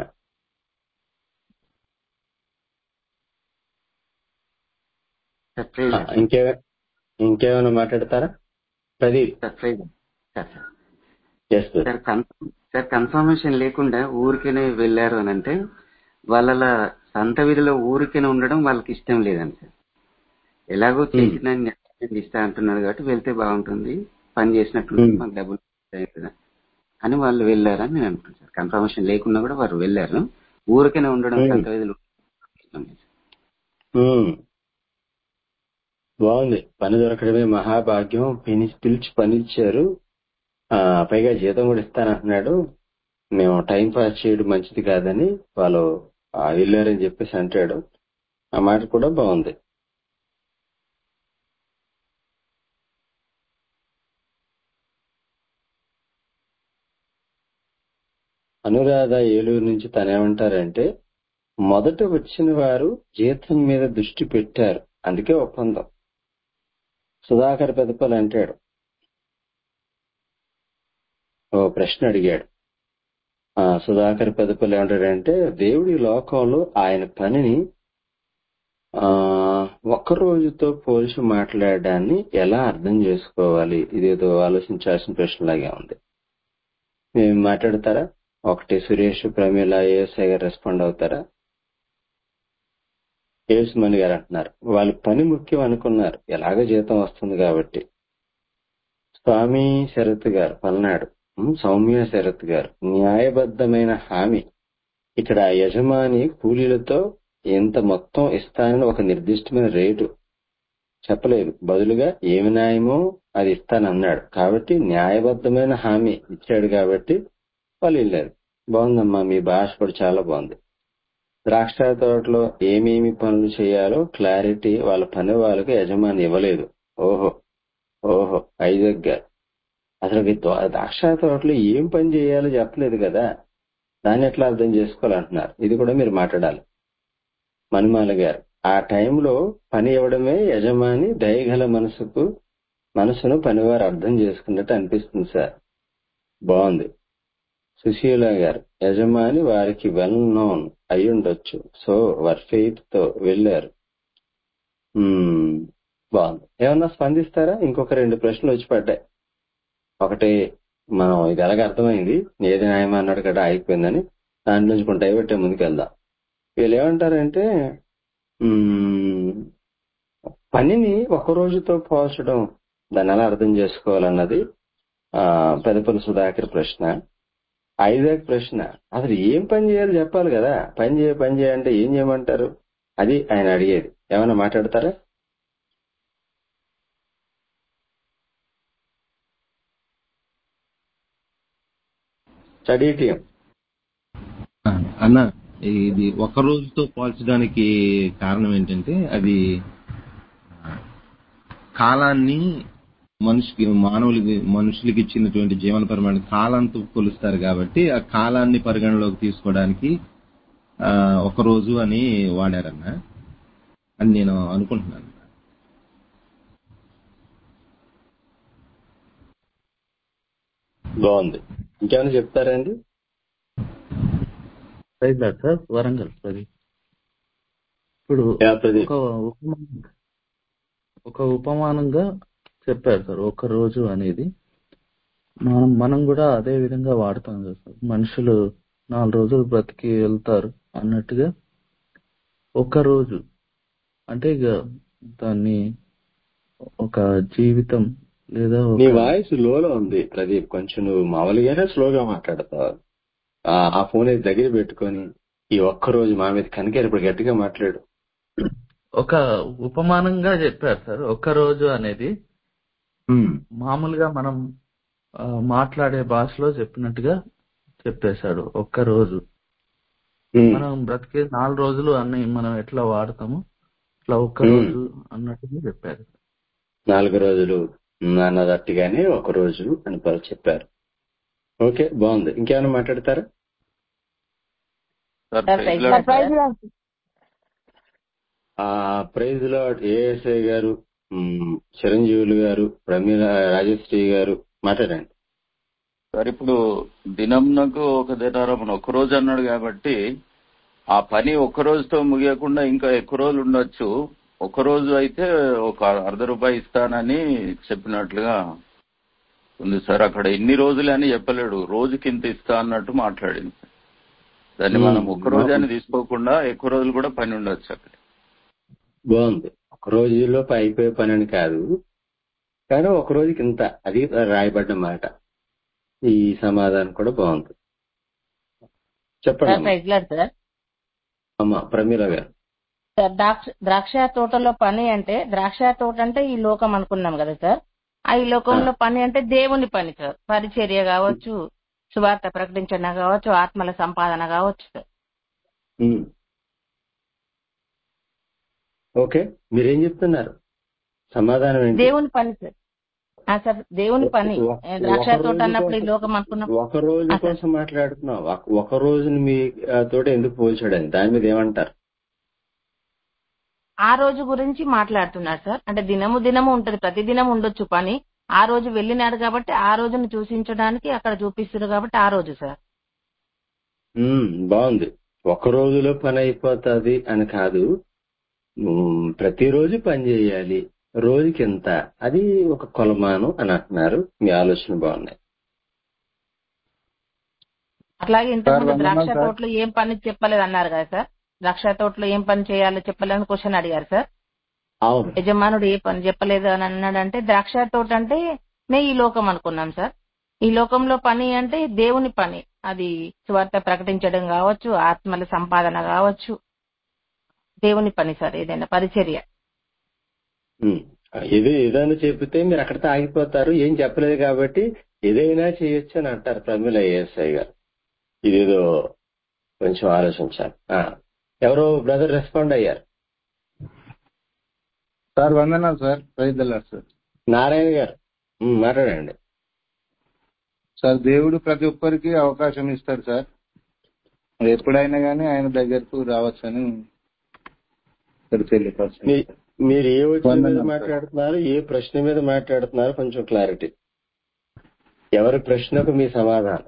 సార్ ప్రైజ్ ఆ, ఇంకే ఇంకేమైనా మాట్లాడతారా Pradeep sir praise sir sir yes sir confirm sir confirmation లేకుండా ఊరికేనే వెళ్ళారు అని అంటే వాళ్ళ సంత వీధిలో ఊరికేనే ఉండడం వాళ్ళకి ఇష్టం లేదండి సార్ ఎలాగో చేసిన న్యాయం ఇస్తా అంటున్నారు కాబట్టి వెళ్తే బాగుంటుంది పని చేసినట్టు Hmm. మాకు డబ్బులు వస్తాయి కదా అని వాళ్ళు వెళ్ళారని నేను అనుకుంటాను సార్ కన్ఫర్మేషన్ లేకుండా కూడా వారు వెళ్ళారు ఊరికేనే ఉండడం Hmm. సంత వీధిలో ఇష్టం లేదు సార్. ఉమ్. బాగుంది పని దొరకడమే మహాభాగ్యం పిని పిలిచి పని ఇచ్చారు ఆ, పైగా జీతం కూడా ఇస్తానంటున్నాడు మేము టైం పాస్ చేయడం మంచిది కాదని వాళ్ళు ఆ, వెళ్ళారని చెప్పేసి అంటాడు ఆ మాట కూడా బాగుంది అనురాధ ఏలూరు నుంచి తనేమంటారంటే మొదట వచ్చిన వారు జీతం మీద దృష్టి పెట్టారు అందుకే ఒప్పందం సుధాకర్ పెదపల్ అంటాడు ఓ ప్రశ్న అడిగాడు ఆ సుధాకర్ పెదపల్లి ఏమంటాడంటే దేవుడి లోకంలో ఆయన పనిని ఆ ఒక్క రోజుతో పోల్చి మాట్లాడడాన్ని ఎలా అర్థం చేసుకోవాలి ఇదేదో ఆలోచించాల్సిన ప్రశ్నలాగే ఉంది మేము మాట్లాడతారా ఒకటి సురేష్ ప్రమీల ఏఎస్ఐ గారు రెస్పాండ్ అవుతారా ఏసుమణి గారు అంటున్నారు వాళ్ళ పని ముఖ్యం అనుకున్నారు ఎలాగ జీతం వస్తుంది కాబట్టి స్వామి శరత్ గారు పల్నాడు ఉమ్, సౌమ్య శరత్ గారు న్యాయబద్ధమైన హామీ ఇక్కడ ఆ యజమాని కూలీలతో ఇంత మొత్తం ఇస్తానని ఒక నిర్దిష్టమైన రేటు చెప్పలేదు బదులుగా ఏమి న్యాయమో అది ఇస్తానన్నాడు కాబట్టి న్యాయబద్ధమైన హామీ ఇచ్చాడు కాబట్టి వాళ్ళు వెళ్ళారు బాగుందమ్మా మీ భాష కూడా చాలా బాగుంది ద్రాక్ష తోటలో ఏమేమి పనులు చేయాలో క్లారిటీ వాళ్ళ పని వాళ్ళకి యజమాని ఇవ్వలేదు ఓహో ఓహో ఐజక్ గారు అసలు ఈ తో- ద్రాక్ష తోటలో ఏం పని చేయాలో చెప్పలేదు కదా దాన్ని ఎట్లా అర్థం చేసుకోవాలంటున్నారు ఇది కూడా మీరు మాట్లాడాలి మణిమాల గారు ఆ టైంలో పని ఇవ్వడమే యజమాని దయగల మనసుకు మనసును పనివారు అర్థం చేసుకున్నట్టు అనిపిస్తుంది సార్ బాగుంది సుశీల గారు యజమాని వారికి వెల్ నోన్ అయి ఉండొచ్చు సో వారి ఫెయిత్ తో వెళ్ళారు మ్మ్. బాగుంది ఏమన్నా స్పందిస్తారా ఇంకొక రెండు ప్రశ్నలు వచ్చి పడ్డాయి ఒకటి మనం ఇది ఎలాగ అర్థమైంది ఏది న్యాయం అన్నాడు కదా అయిపోయిందని దాని నుంచి కొంత డైవర్ట్ ముందుకు వెళ్దాం వీళ్ళు ఏమంటారంటే మ్మ్, పనిని ఒక రోజుతో పోల్చడం దాన్ని ఎలా అర్థం చేసుకోవాలన్నది ఆ పెదపల్లి సుధాకర్ ప్రశ్న ఐదాక్ ప్రశ్న అసలు ఏం పని చేయాలో చెప్పాలి కదా పని చేయ పని చేయంటే ఏం చేయమంటారు అది ఆయన అడిగేది ఏమైనా మాట్లాడతారా స్టడీ టీం ఆ, అన్న ఇది ఒక రోజుతో పోల్చడానికి కారణం ఏంటంటే అది కాలాన్ని మనిషికి మానవులకి మనుషులకి ఇచ్చినటువంటి జీవనపరమైన కాలంతో కొలుస్తారు కాబట్టి ఆ కాలాన్ని పరిగణలోకి తీసుకోవడానికి ఆ, ఒక రోజు అని వాడారన్న అని నేను అనుకుంటున్నాను బాగుంది ఇంకేమైనా చెప్తారండి right lord sir Warangal Pradeep ఇప్పుడు యా, ప్రదీప్ ఒక ఉపమానం ఒక ఉపమానంగా చెప్పారు సార్ ఒక రోజు అనేది మనం మనం కూడా అదే విధంగా వాడతాం కదా సార్ మనుషులు నాలుగు రోజులు బ్రతికి వెళ్తారు అన్నట్టుగా ఒక రోజు అంటే ఇక దాన్ని ఒక జీవితం లేదా నీ ఒక వాయిస్ లోలో ఉంది ప్రదీప్ కొంచెం నువ్వు మామూలుగానే స్లోగా మాట్లాడతావు ఆ ఆ ఫోన్ అయితే దగ్గర పెట్టుకొని ఈ ఒక్క రోజు మా మీద కనికేరు ఇప్పుడు గట్టిగా మాట్లాడు ఒక ఉపమానంగా చెప్పారు సార్ ఒక రోజు అనేది మామూలుగా మనం ఆ, మాట్లాడే భాషలో చెప్పినట్టుగా చెప్పేశాడు ఒక్క రోజు ఉమ్, మనం బ్రతికే నాలుగు రోజులు అన్ని మనం ఎట్లా వాడతామో ఇట్లా ఒక్క ఉమ్. రోజు అన్నట్టుగా చెప్పారు నాలుగు రోజులు ఉమ్, అన్నదట్టుగానే ఒక రోజు అని పలు చెప్పారు ఓకే బాగుంది ఇంకేమైనా మాట్లాడతారా sir sir praise praise lord lord sir sir ఆ ప్రైజ్ లార్డ్ ఏఎస్ఐ గారు ఉమ్, చిరంజీవులు గారు ప్రమీల రాజశ్రీ గారు మాట్లాడండి సార్ ఇప్పుడు దినంనకు ఒక దినారం ఒక్క రోజు అన్నాడు కాబట్టి ఆ పని ఒక్క రోజుతో ముగియకుండా ఇంకా ఎక్కువ రోజులు ఉండొచ్చు ఒక రోజు అయితే ఒక అర్ధ రూపాయి ఇస్తానని చెప్పినట్లుగా ఉంది సార్ అక్కడ ఎన్ని రోజులు అని చెప్పలేడు రోజుకి ఇంత ఇస్తా అన్నట్టు మాట్లాడింది దాన్ని మనం ఒక్క రోజు అని తీసుకోకుండా ఎక్కువ రోజులు కూడా పని ఉండొచ్చు అక్కడ బాగుంది ఒక రోజులో అయిపోయే పని అని కాదు కానీ ఒక రోజుకి ఇంత అది రాయబడ్డ మాట ఈ సమాధానం కూడా బాగుంది చెప్పండి సార్ అమ్మా ప్రైజ్ లార్డ్ సార్ అమ్మా ప్రమీల గారు సార్ ద్రాక్ష ద్రాక్ష తోటలో పని అంటే ద్రాక్ష తోట అంటే ఈ లోకం అనుకున్నాం కదా సార్ ఆ ఈ లోకంలో పని అంటే దేవుని పని సార్ పరిచర్య కావచ్చు సువార్త ప్రకటించడం కావచ్చు ఆత్మల సంపాదన కావచ్చు సార్ ఉమ్. ఓకే మీరేం చెప్తున్నారు సమాధానం ఏంటి దేవుని పని సార్ ఆ సార్ దేవుని పని ఒక- ఏ, ద్రాక్ష ఒక తోట రోజు అన్నప్పుడు ఈ కోసం- లోకం అనుకున్నాం ఒక రోజు ఆ, సార్. కోసం మాట్లాడుతున్నావు ఒక- ఒక రోజుని మీ ఆ, తోటి ఎందుకు పోల్చాడని దాని మీద ఏమంటారు ఆ రోజు గురించి మాట్లాడుతున్నారు సార్ అంటే దినము దినము ఉంటది ప్రతి దినం ఉండొచ్చు పని ఆ రోజు వెళ్ళినాడు కాబట్టి ఆ రోజును చూసించడానికి అక్కడ చూపిస్తున్నారు కాబట్టి ఆ రోజు సార్ ఉమ్, బాగుంది ఒక రోజులో పని అయిపోతుంది అని కాదు ఉమ్, ప్రతిరోజు పని చేయాలి రోజుకి ఎంత అది ఒక కొలమానం అని అంటున్నారు మీ ఆలోచన బాగున్నాయి అట్లాగే సార్ ఇంతకుముందు వందనాలు ద్రాక్ష సార్ తోటలో ఏం పని చెప్పలేదు అన్నారు కదా సార్ ద్రాక్ష తోటలో ఏం పని చేయాలో చెప్పలేదని క్వశ్చన్ అడిగారు సార్ అవును యజమానుడు ఏ పని చెప్పలేదు అని అన్నాడంటే ద్రాక్ష తోట అంటే నే ఈ లోకం అనుకున్నాం సార్ ఈ లోకంలో పని అంటే దేవుని పని అది సువార్త ప్రకటించడం కావచ్చు ఆత్మల సంపాదన కావచ్చు దేవుని పని సార్ ఏదైనా పరిచర్య ఉమ్, ఇది ఏదైనా చెబితే మీరు అక్కడితో ఆగిపోతారు ఏం చెప్పలేదు కాబట్టి ఏదైనా చేయొచ్చు అని అంటారు ప్రమిళ ఏఎస్ఐ గారు ఇదేదో కొంచెం ఆలోచించాలి ఆ, ఎవరో బ్రదర్ రెస్పాండ్ అయ్యారు సార్ వందనాలు సార్ ప్రైజ్ దల్లారు సార్ నారాయణ గారు ఉమ్, మాట్లాడండి సార్ దేవుడు ప్రతి ఒక్కరికి అవకాశం ఇస్తాడు సార్ ఎప్పుడైనా కానీ ఆయన దగ్గరకు రావచ్చని ఇక్కడ తెలియపరచండి మీ- మీరు ఏ వచ్చిన మీద వందనాలు సార్. మాట్లాడుతున్నారు ఏ ప్రశ్న మీద మాట్లాడుతున్నారు కొంచెం క్లారిటీ ఎవరి ప్రశ్నకు మీ సమాధానం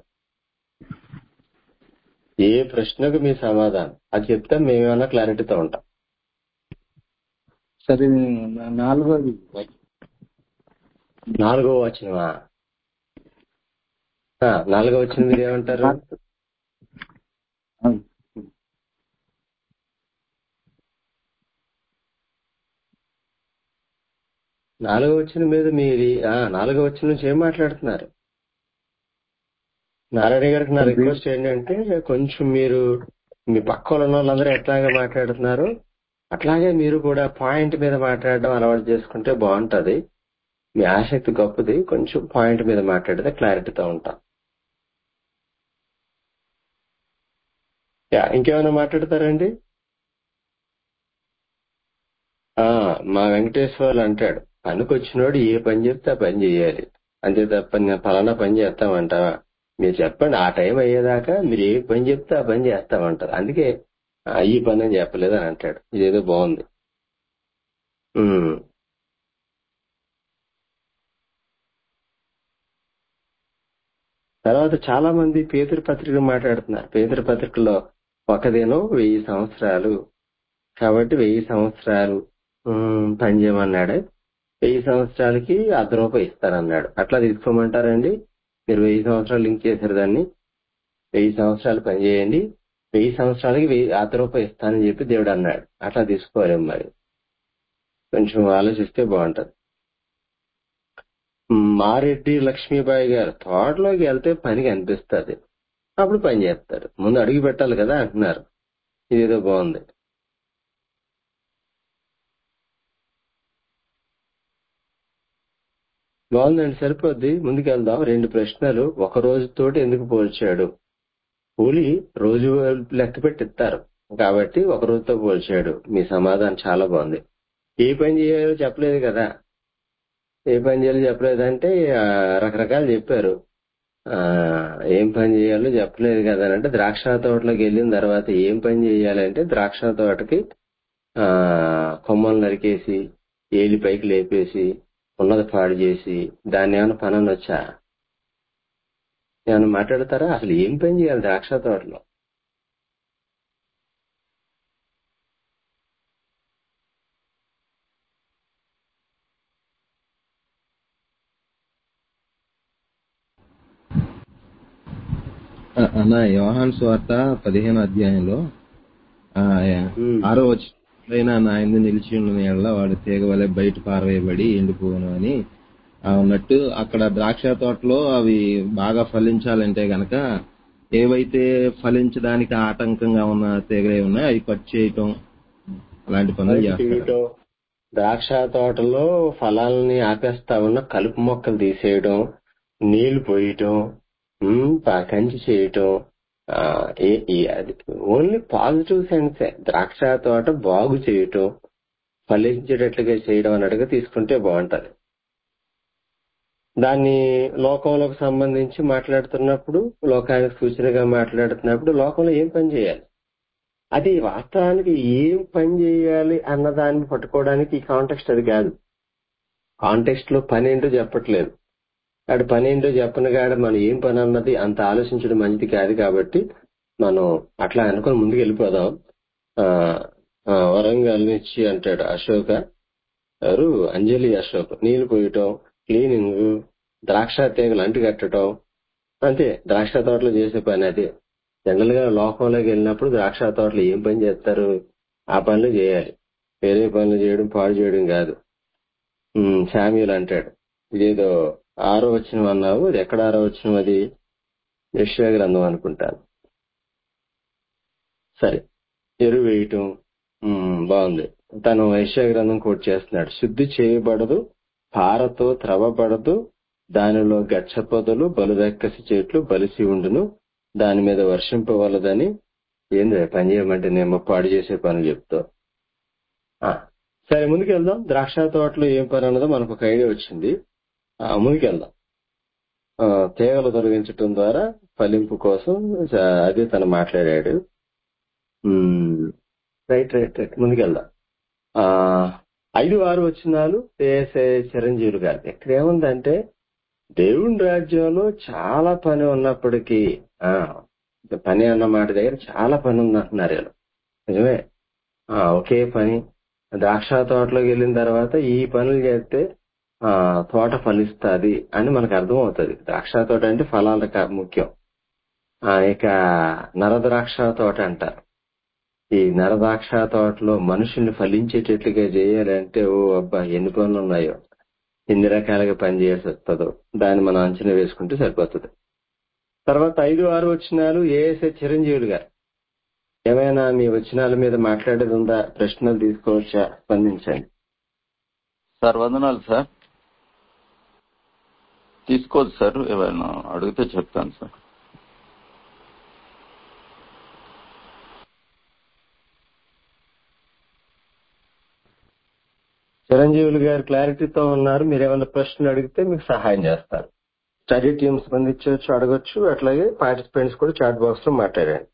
ఏ ప్రశ్నకు మీ సమాధానం అది చెప్తే మేమేమన్నా క్లారిటీతో ఉంటాం సరే నాలుగోది నాలుగో వచనమా ఆ, నాలుగో వచ్చిన మీరు ఏమంటారు నాలుగో వచ్చిన మీద మీరు ఆ, నాలుగో వచ్చిన నుంచి ఏం మాట్లాడుతున్నారు నారాయణ గారికి నా రిక్వెస్ట్ ఏంటంటే కొంచెం మీరు మీ పక్కన ఉన్న వాళ్ళందరూ ఎట్లాగా మాట్లాడుతున్నారు అట్లాగే మీరు కూడా పాయింట్ మీద మాట్లాడడం అలవాటు చేసుకుంటే బాగుంటది మీ ఆసక్తి గొప్పది కొంచెం పాయింట్ మీద మాట్లాడితే క్లారిటీతో ఉంటాం యా, ఇంకేమైనా మాట్లాడతారండి ఆ మా వెంకటేశ్వర్లు అంటాడు పనికొచ్చినోడు ఏ పని చెప్తే ఆ పని చేయాలి అంతే తప్ప నేను ఫలానా పని చేస్తామంటావా మీరు చెప్పండి ఆ టైం అయ్యేదాకా మీరు ఏ పని చెప్తే ఆ పని చేస్తామంటారు అందుకే "ఆ, ఈ పని అని చెప్పలేదు అని అంటాడు ఇదేదో బాగుంది ఉమ్. తర్వాత చాలా మంది పేతురు పత్రిక మాట్లాడుతున్నారు పేతురు పత్రికలో ఒకదేనో వెయ్యి సంవత్సరాలు కాబట్టి వెయ్యి సంవత్సరాలు ఉమ్, పని చేయమన్నాడు వెయ్యి సంవత్సరాలకి అర్ధ రూపాయి ఇస్తారన్నాడు అట్లా తీసుకోమంటారండి మీరు వెయ్యి సంవత్సరాలు లింక్ చేశారు దాన్ని వెయ్యి సంవత్సరాలు పని చేయండి వెయ్యి సంవత్సరాలకి వెయ్యి అర్ధ రూపాయి ఇస్తానని చెప్పి దేవుడు అన్నాడు అట్లా తీసుకోలేం మరి కొంచెం ఆలోచిస్తే బాగుంటది మారెడ్డి లక్ష్మీబాయి గారు తోటలోకి వెళ్తే పనికి అనిపిస్తుంది అప్పుడు పని చేస్తారు ముందు అడుగు పెట్టాలి కదా అంటున్నారు ఇదేదో బాగుంది బాగుందండి సరిపోద్ది ముందుకెళ్దాం రెండు ప్రశ్నలు ఒక రోజుతోటి ఎందుకు పోల్చాడు కూలి రోజు లెక్క పెట్టి ఇస్తారు కాబట్టి ఒక రోజుతో పోల్చాడు మీ సమాధానం చాలా బాగుంది ఏ పని చేయాలో చెప్పలేదు కదా ఏ పని చేయాలో చెప్పలేదంటే ఆ, రకరకాలు చెప్పారు ఆ ఏం పని చేయాలో చెప్పలేదు కదా అని అంటే ద్రాక్ష తోటలోకి వెళ్ళిన తర్వాత ఏం పని చేయాలంటే ద్రాక్ష తోటకి ఆ కొమ్మలు నరికేసి ఏలి పైకి లేపేసి ఉన్నది పాడు చేసి దాన్ని ఏమైనా పని అనొచ్చా ఏమైనా మాట్లాడతారా అసలు ఏం పని చేయాలి ద్రాక్ష తోటలో అ- అన్న యోహాన్ స్వార్త పదిహేను అధ్యాయంలో ఆ, ఉమ్, ఆరో వచ్చిన నా ఎందు నిలిచి ఉన్న ఎడల వాడు తీగ వలె బయట పారవేయబడి ఎండిపోను అని ఆ, ఉన్నట్టు అక్కడ ద్రాక్ష తోటలో అవి బాగా ఫలించాలంటే గనక ఏవైతే ఫలించడానికి ఆటంకంగా ఉన్న తీగలే ఉన్నాయో అవి కట్ చేయటం అలాంటి పనులు కలిపి చేస్తారు తీయటం ద్రాక్ష తోటలో ఫలాలని ఆపేస్తా ఉన్న కలుపు మొక్కలు తీసేయడం నీళ్లు పోయటం ఉమ్, ప- కంచి చేయటం ఆ, ఏ- ఈ- అది ఓన్లీ పాజిటివ్ సెన్సే ద్రాక్ష తోట బాగు చేయటం ఫలించేటట్లుగా చేయడం అన్నట్టుగా తీసుకుంటే బాగుంటది దాన్ని లోకంలోకి సంబంధించి మాట్లాడుతున్నప్పుడు లోకానికి సూచనగా మాట్లాడుతున్నప్పుడు లోకంలో ఏం పని చేయాలి అది వాస్తవానికి ఏం పని చేయాలి అన్న దాన్ని పట్టుకోవడానికి ఈ కాంటెక్స్ట్ అది కాదు కాంటెక్స్ట్ లో పని ఏంటో చెప్పట్లేదు ఆడు పని ఏంటో చెప్పను కాడ మనం ఏం పని అన్నది అంత ఆలోచించడం మంచిది కాదు కాబట్టి మనం అట్లా అనుకుని ముందుకు వెళ్ళిపోదాం ఆ, ఆ, వరంగల్ నుంచి అంటాడు అశోక ఎవరు అంజలి అశోక్ నీళ్లు పోయటం క్లీనింగ్ ద్రాక్ష తీగలు అంటు కట్టడం అంతే ద్రాక్ష తోటలో చేసే పని అదే జనరల్ గా లోకంలోకి వెళ్ళినప్పుడు ద్రాక్ష తోటలో ఏం పని చేస్తారు ఆ పనులు చేయాలి వేరే పనులు చేయడం పాడు చేయడం కాదు ఉమ్, శామ్యుల్ అంటాడు ఇదేదో ఆరో వచ్చిన అన్నావు ఇది ఎక్కడ ఆరో వచ్చిన అది యశ్యా గ్రంథం అనుకుంటాను సరే ఎరువు వేయటం ఉమ్, బాగుంది తను యశ్యా గ్రంథం కోట్ చేస్తున్నాడు శుద్ధి చేయబడదు పారతో త్రవబడదు దానిలో గచ్చపొదలు బలుదక్కసి చెట్లు బలిసి ఉండును దాని మీద వర్షింపవలదని ఏంది పని చేయమంటే నేను పాడు చేసే పనులు చెప్తావు ఆ, సరే ముందుకెళ్దాం ద్రాక్ష తోటలో ఏం పని అన్నదో మనకు ఒక ఐడియా వచ్చింది ఆ, ముందుకెళ్దాం ఆ, తీగలు తొలగించటం ద్వారా ఫలింపు కోసం ఆ, అదే తను మాట్లాడాడు ఉమ్, రైట్ రైట్ రైట్ ముందుకెళ్దాం ఆ, ఐదు ఆరు వచ్చినాలు ఏసే చిరంజీవులు గారు ఇక్కడ ఏముందంటే దేవుని రాజ్యంలో చాలా పని ఉన్నప్పటికీ ఆ పని అన్న మాట దగ్గర చాలా పని ఉంది అంటున్నారు వీళ్ళు నిజమే ఆ ఒకే పని ద్రాక్ష తోటలోకి వెళ్ళిన తర్వాత ఈ పనులు చేస్తే ఆ తోట ఫలిస్తుంది అని మనకు అర్థం అవుతుంది ద్రాక్ష తోట అంటే ఫలాలు కా- ముఖ్యం ఆ ఇక నరద్రాక్ష తోట అంటారు ఈ నరద్రాక్ష తోటలో మనుషుల్ని ఫలించేటట్లుగా చేయాలంటే ఓ అబ్బా ఎన్ని పనులు ఉన్నాయో ఎన్ని రకాలుగా పని చేయాల్సి వస్తుందో దాన్ని మనం అంచనా వేసుకుంటే సరిపోతుంది తర్వాత ఐదు ఆరు వచ్చినాలు ఏఎస్ఐ చిరంజీవులు గారు ఏమైనా మీ వచనాల మీద మాట్లాడేది ఉందా ప్రశ్నలు తీసుకోవచ్చా స్పందించండి సార్ వందనాలు సార్ తీసుకోదు సార్ ఏమైనా అడిగితే చెప్తాను సార్ చిరంజీవులు గారు క్లారిటీతో ఉన్నారు మీరు ఏమైనా ప్రశ్నలు అడిగితే మీకు సహాయం చేస్తారు స్టడీ టీమ్ స్పందించవచ్చు అడగొచ్చు అట్లాగే పార్టిసిపెంట్స్ కూడా చాట్ బాక్స్ లో మాట్లాడండి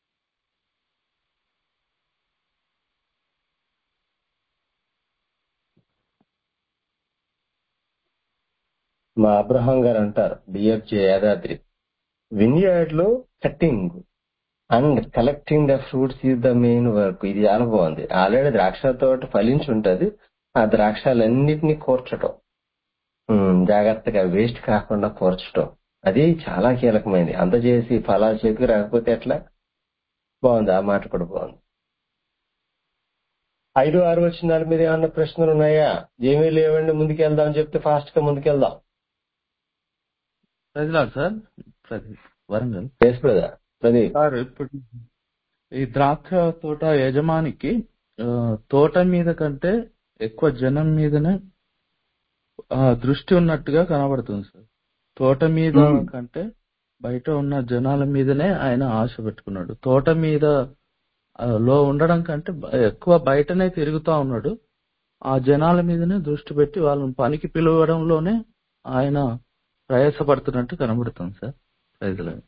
మా అబ్రహాం గారు అంటారు డిఎఫ్జే యాదాద్రి విన్యార్డ్ లో cutting and collecting the fruits is the main work ఇది చాలా బాగుంది ఆల్రెడీ ద్రాక్ష తోట ఫలించి ఉంటది ఆ ద్రాక్షలన్నిటినీ కూర్చటం ఉమ్, జాగ్రత్తగా వేస్ట్ కాకుండా కూర్చటం అది చాలా కీలకమైనది అంత చేసి ఫలాలు చేతికి రాకపోతే ఎట్లా బాగుంది ఆ మాట కూడా బాగుంది ఐదు ఆరు వచ్చినాల మీద ఏమన్నా ప్రశ్నలు ఉన్నాయా ఏమీ లేవండి ముందుకెళ్దాం అని చెప్తే ఫాస్ట్ గా ముందుకెళ్దాం ప్రజలాడు sir Pradeep Warangal yes brother Pradeep sir ఇప్పుడు ఈ ద్రాక్ష తోట యజమానికి ఆ, తోట మీద కంటే ఎక్కువ జనం మీదనే ఆ, దృష్టి ఉన్నట్టుగా కనబడుతుంది సార్ తోట మీద మ్మ్. కంటే బయట ఉన్న జనాల మీదనే ఆయన ఆశ పెట్టుకున్నాడు తోట మీద ఆ, లో ఉండడం కంటే బ- ఎక్కువ బయటనే తిరుగుతా ఉన్నాడు ఆ జనాల మీదనే దృష్టి పెట్టి వాళ్ళని పనికి పిలవడంలోనే ఆయన ప్రయాసపడుతున్నట్టు కనబడుతుంది సార్ ప్రజలు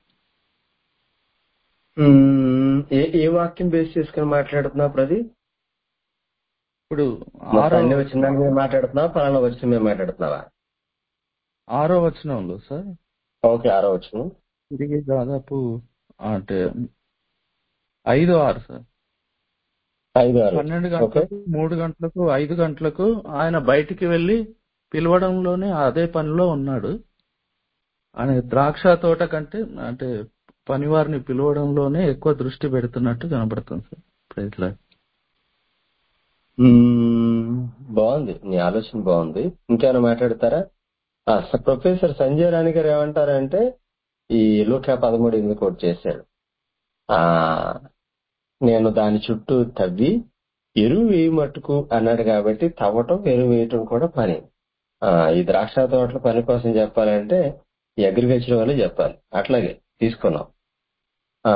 మ్మ్. ఏ ఏ వాక్యం బేస్ చేసుకుని మాట్లాడుతున్నావు ప్రదీప్ ఇప్పుడు మొత్తం ఆరో అన్ని వచ్చిన దాని మీద మాట్లాడుతున్నావా పలానా వచ్చిన మీద మాట్లాడుతున్నావా ఆరో వచనంలో సార్ ఓకే ఆరో వచ్చిన తిరిగి దాదాపు అంటే ఐదు ఆరు సార్ ఐదు ఆరు పన్నెండు ఓకే గంటలకు మూడు గంటలకు ఐదు గంటలకు ఆయన బయటికి వెళ్లి పిలవడంలోనే అదే పనిలో ఉన్నాడు ఆయన ద్రాక్ష తోట కంటే అంటే పనివారిని పిలవడంలోనే ఎక్కువ దృష్టి పెడుతున్నట్టు కనబడుతుంది సార్ ప్రైజ్లా మ్మ్. బాగుంది నీ ఆలోచన బాగుంది ఇంకేమైనా మాట్లాడతారా ఆ, స- ప్రొఫెసర్ సంజయ్ రాణి గారు ఏమంటారంటే ఈ లూకా పదమూడు ఎనిమిది కోట్ చేశాడు ఆ నేను దాని చుట్టూ తవ్వి ఎరువు వేయి మట్టుకు అన్నాడు కాబట్టి తవ్వటం ఎరువు వేయటం కూడా పని ఆ ఈ ద్రాక్ష తోటల పని కోసం చెప్పాలంటే ఈ అగ్రికల్చర్ వాళ్ళే చెప్పాలి అట్లాగే తీసుకున్నాం ఆ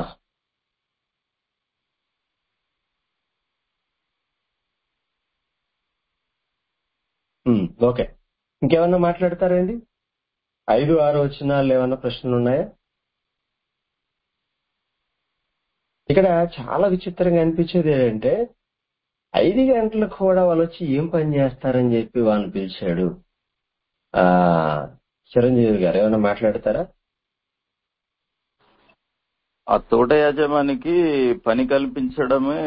ఉమ్, ఓకే ఇంకేమన్నా మాట్లాడతారండి ఐదు ఆరు వచ్చినాలు ఏమన్నా ప్రశ్నలు ఉన్నాయా ఇక్కడ చాలా విచిత్రంగా అనిపించేది ఏంటంటే ఐదు గంటలకు కూడా వాళ్ళు వచ్చి ఏం పని చేస్తారని చెప్పి వాళ్ళని పిలిచాడు ఆ చిరంజీవి గారు ఏమైనా మాట్లాడతారా ఆ తోట యాజమానికి పని కల్పించడమే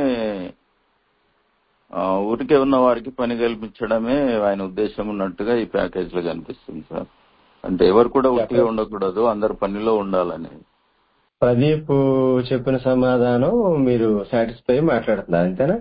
ఆ, ఊరికే ఉన్న వారికి పని కల్పించడమే ఆయన ఉద్దేశం ఉన్నట్టుగా ఈ ప్యాకేజ్ లో కనిపిస్తుంది సార్ అంటే ఎవరు కూడా ఉట్టిగా ఉండకూడదు అందరు పనిలో ఉండాలని ప్రదీప్ చెప్పిన సమాధానం మీరు సాటిస్ఫై మాట్లాడుతున్నారు అంతేనా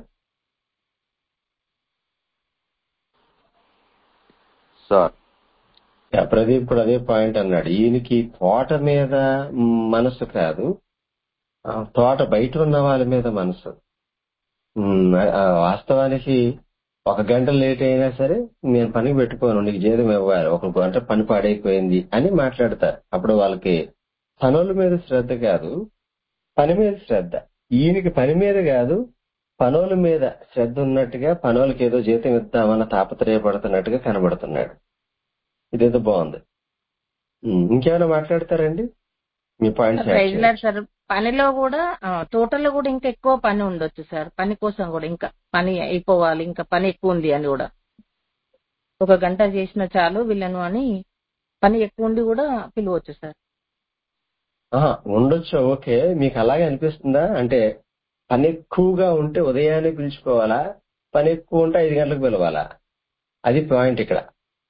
సార్ యా, ప్రదీప్ కూడా అదే పాయింట్ అన్నాడు ఈయనకి తోట మీద మనసు కాదు ఆ తోట బయట ఉన్న వాళ్ళ మీద మనసు ఉమ్, ఆ వాస్తవానికి ఒక గంట లేట్ అయినా సరే నేను పనికి పెట్టుకోను నీకు జీతం ఇవ్వాలి ఒక గంట పని పాడైపోయింది అని మాట్లాడతారు అప్పుడు వాళ్ళకి పనుల మీద శ్రద్ధ కాదు పని మీద శ్రద్ధ ఈయనకి పని మీద కాదు పనుల మీద శ్రద్ధ ఉన్నట్టుగా పనులకి ఏదో జీతం ఇద్దామన్న తాపత్రయపడుతున్నట్టుగా కనబడుతున్నాడు ఇదేదో బాగుంది ఉమ్, ఇంకేమైనా మాట్లాడతారండి మీ పాయింట్స్ యాడ్ ప్రైజ్ చేయండి లాడ్ సార్ పనిలో కూడా ఆ, తోటలో కూడా ఇంకా ఎక్కువ పని ఉండొచ్చు సార్ పని కోసం కూడా ఇంకా పని అయిపోవాలి ఇంకా పని ఎక్కువ ఉంది అని కూడా ఒక గంట చేసిన చాలు వీళ్ళను అని పని ఎక్కువ ఉండి కూడా పిలవచ్చు సార్ ఆహా, ఉండొచ్చు ఓకే మీకు అలాగే అనిపిస్తుందా అంటే పని ఎక్కువగా ఉంటే ఉదయాన్నే పిలుచుకోవాలా పని ఎక్కువ ఉంటే ఐదు గంటలకు పిలవాలా అది పాయింట్ ఇక్కడ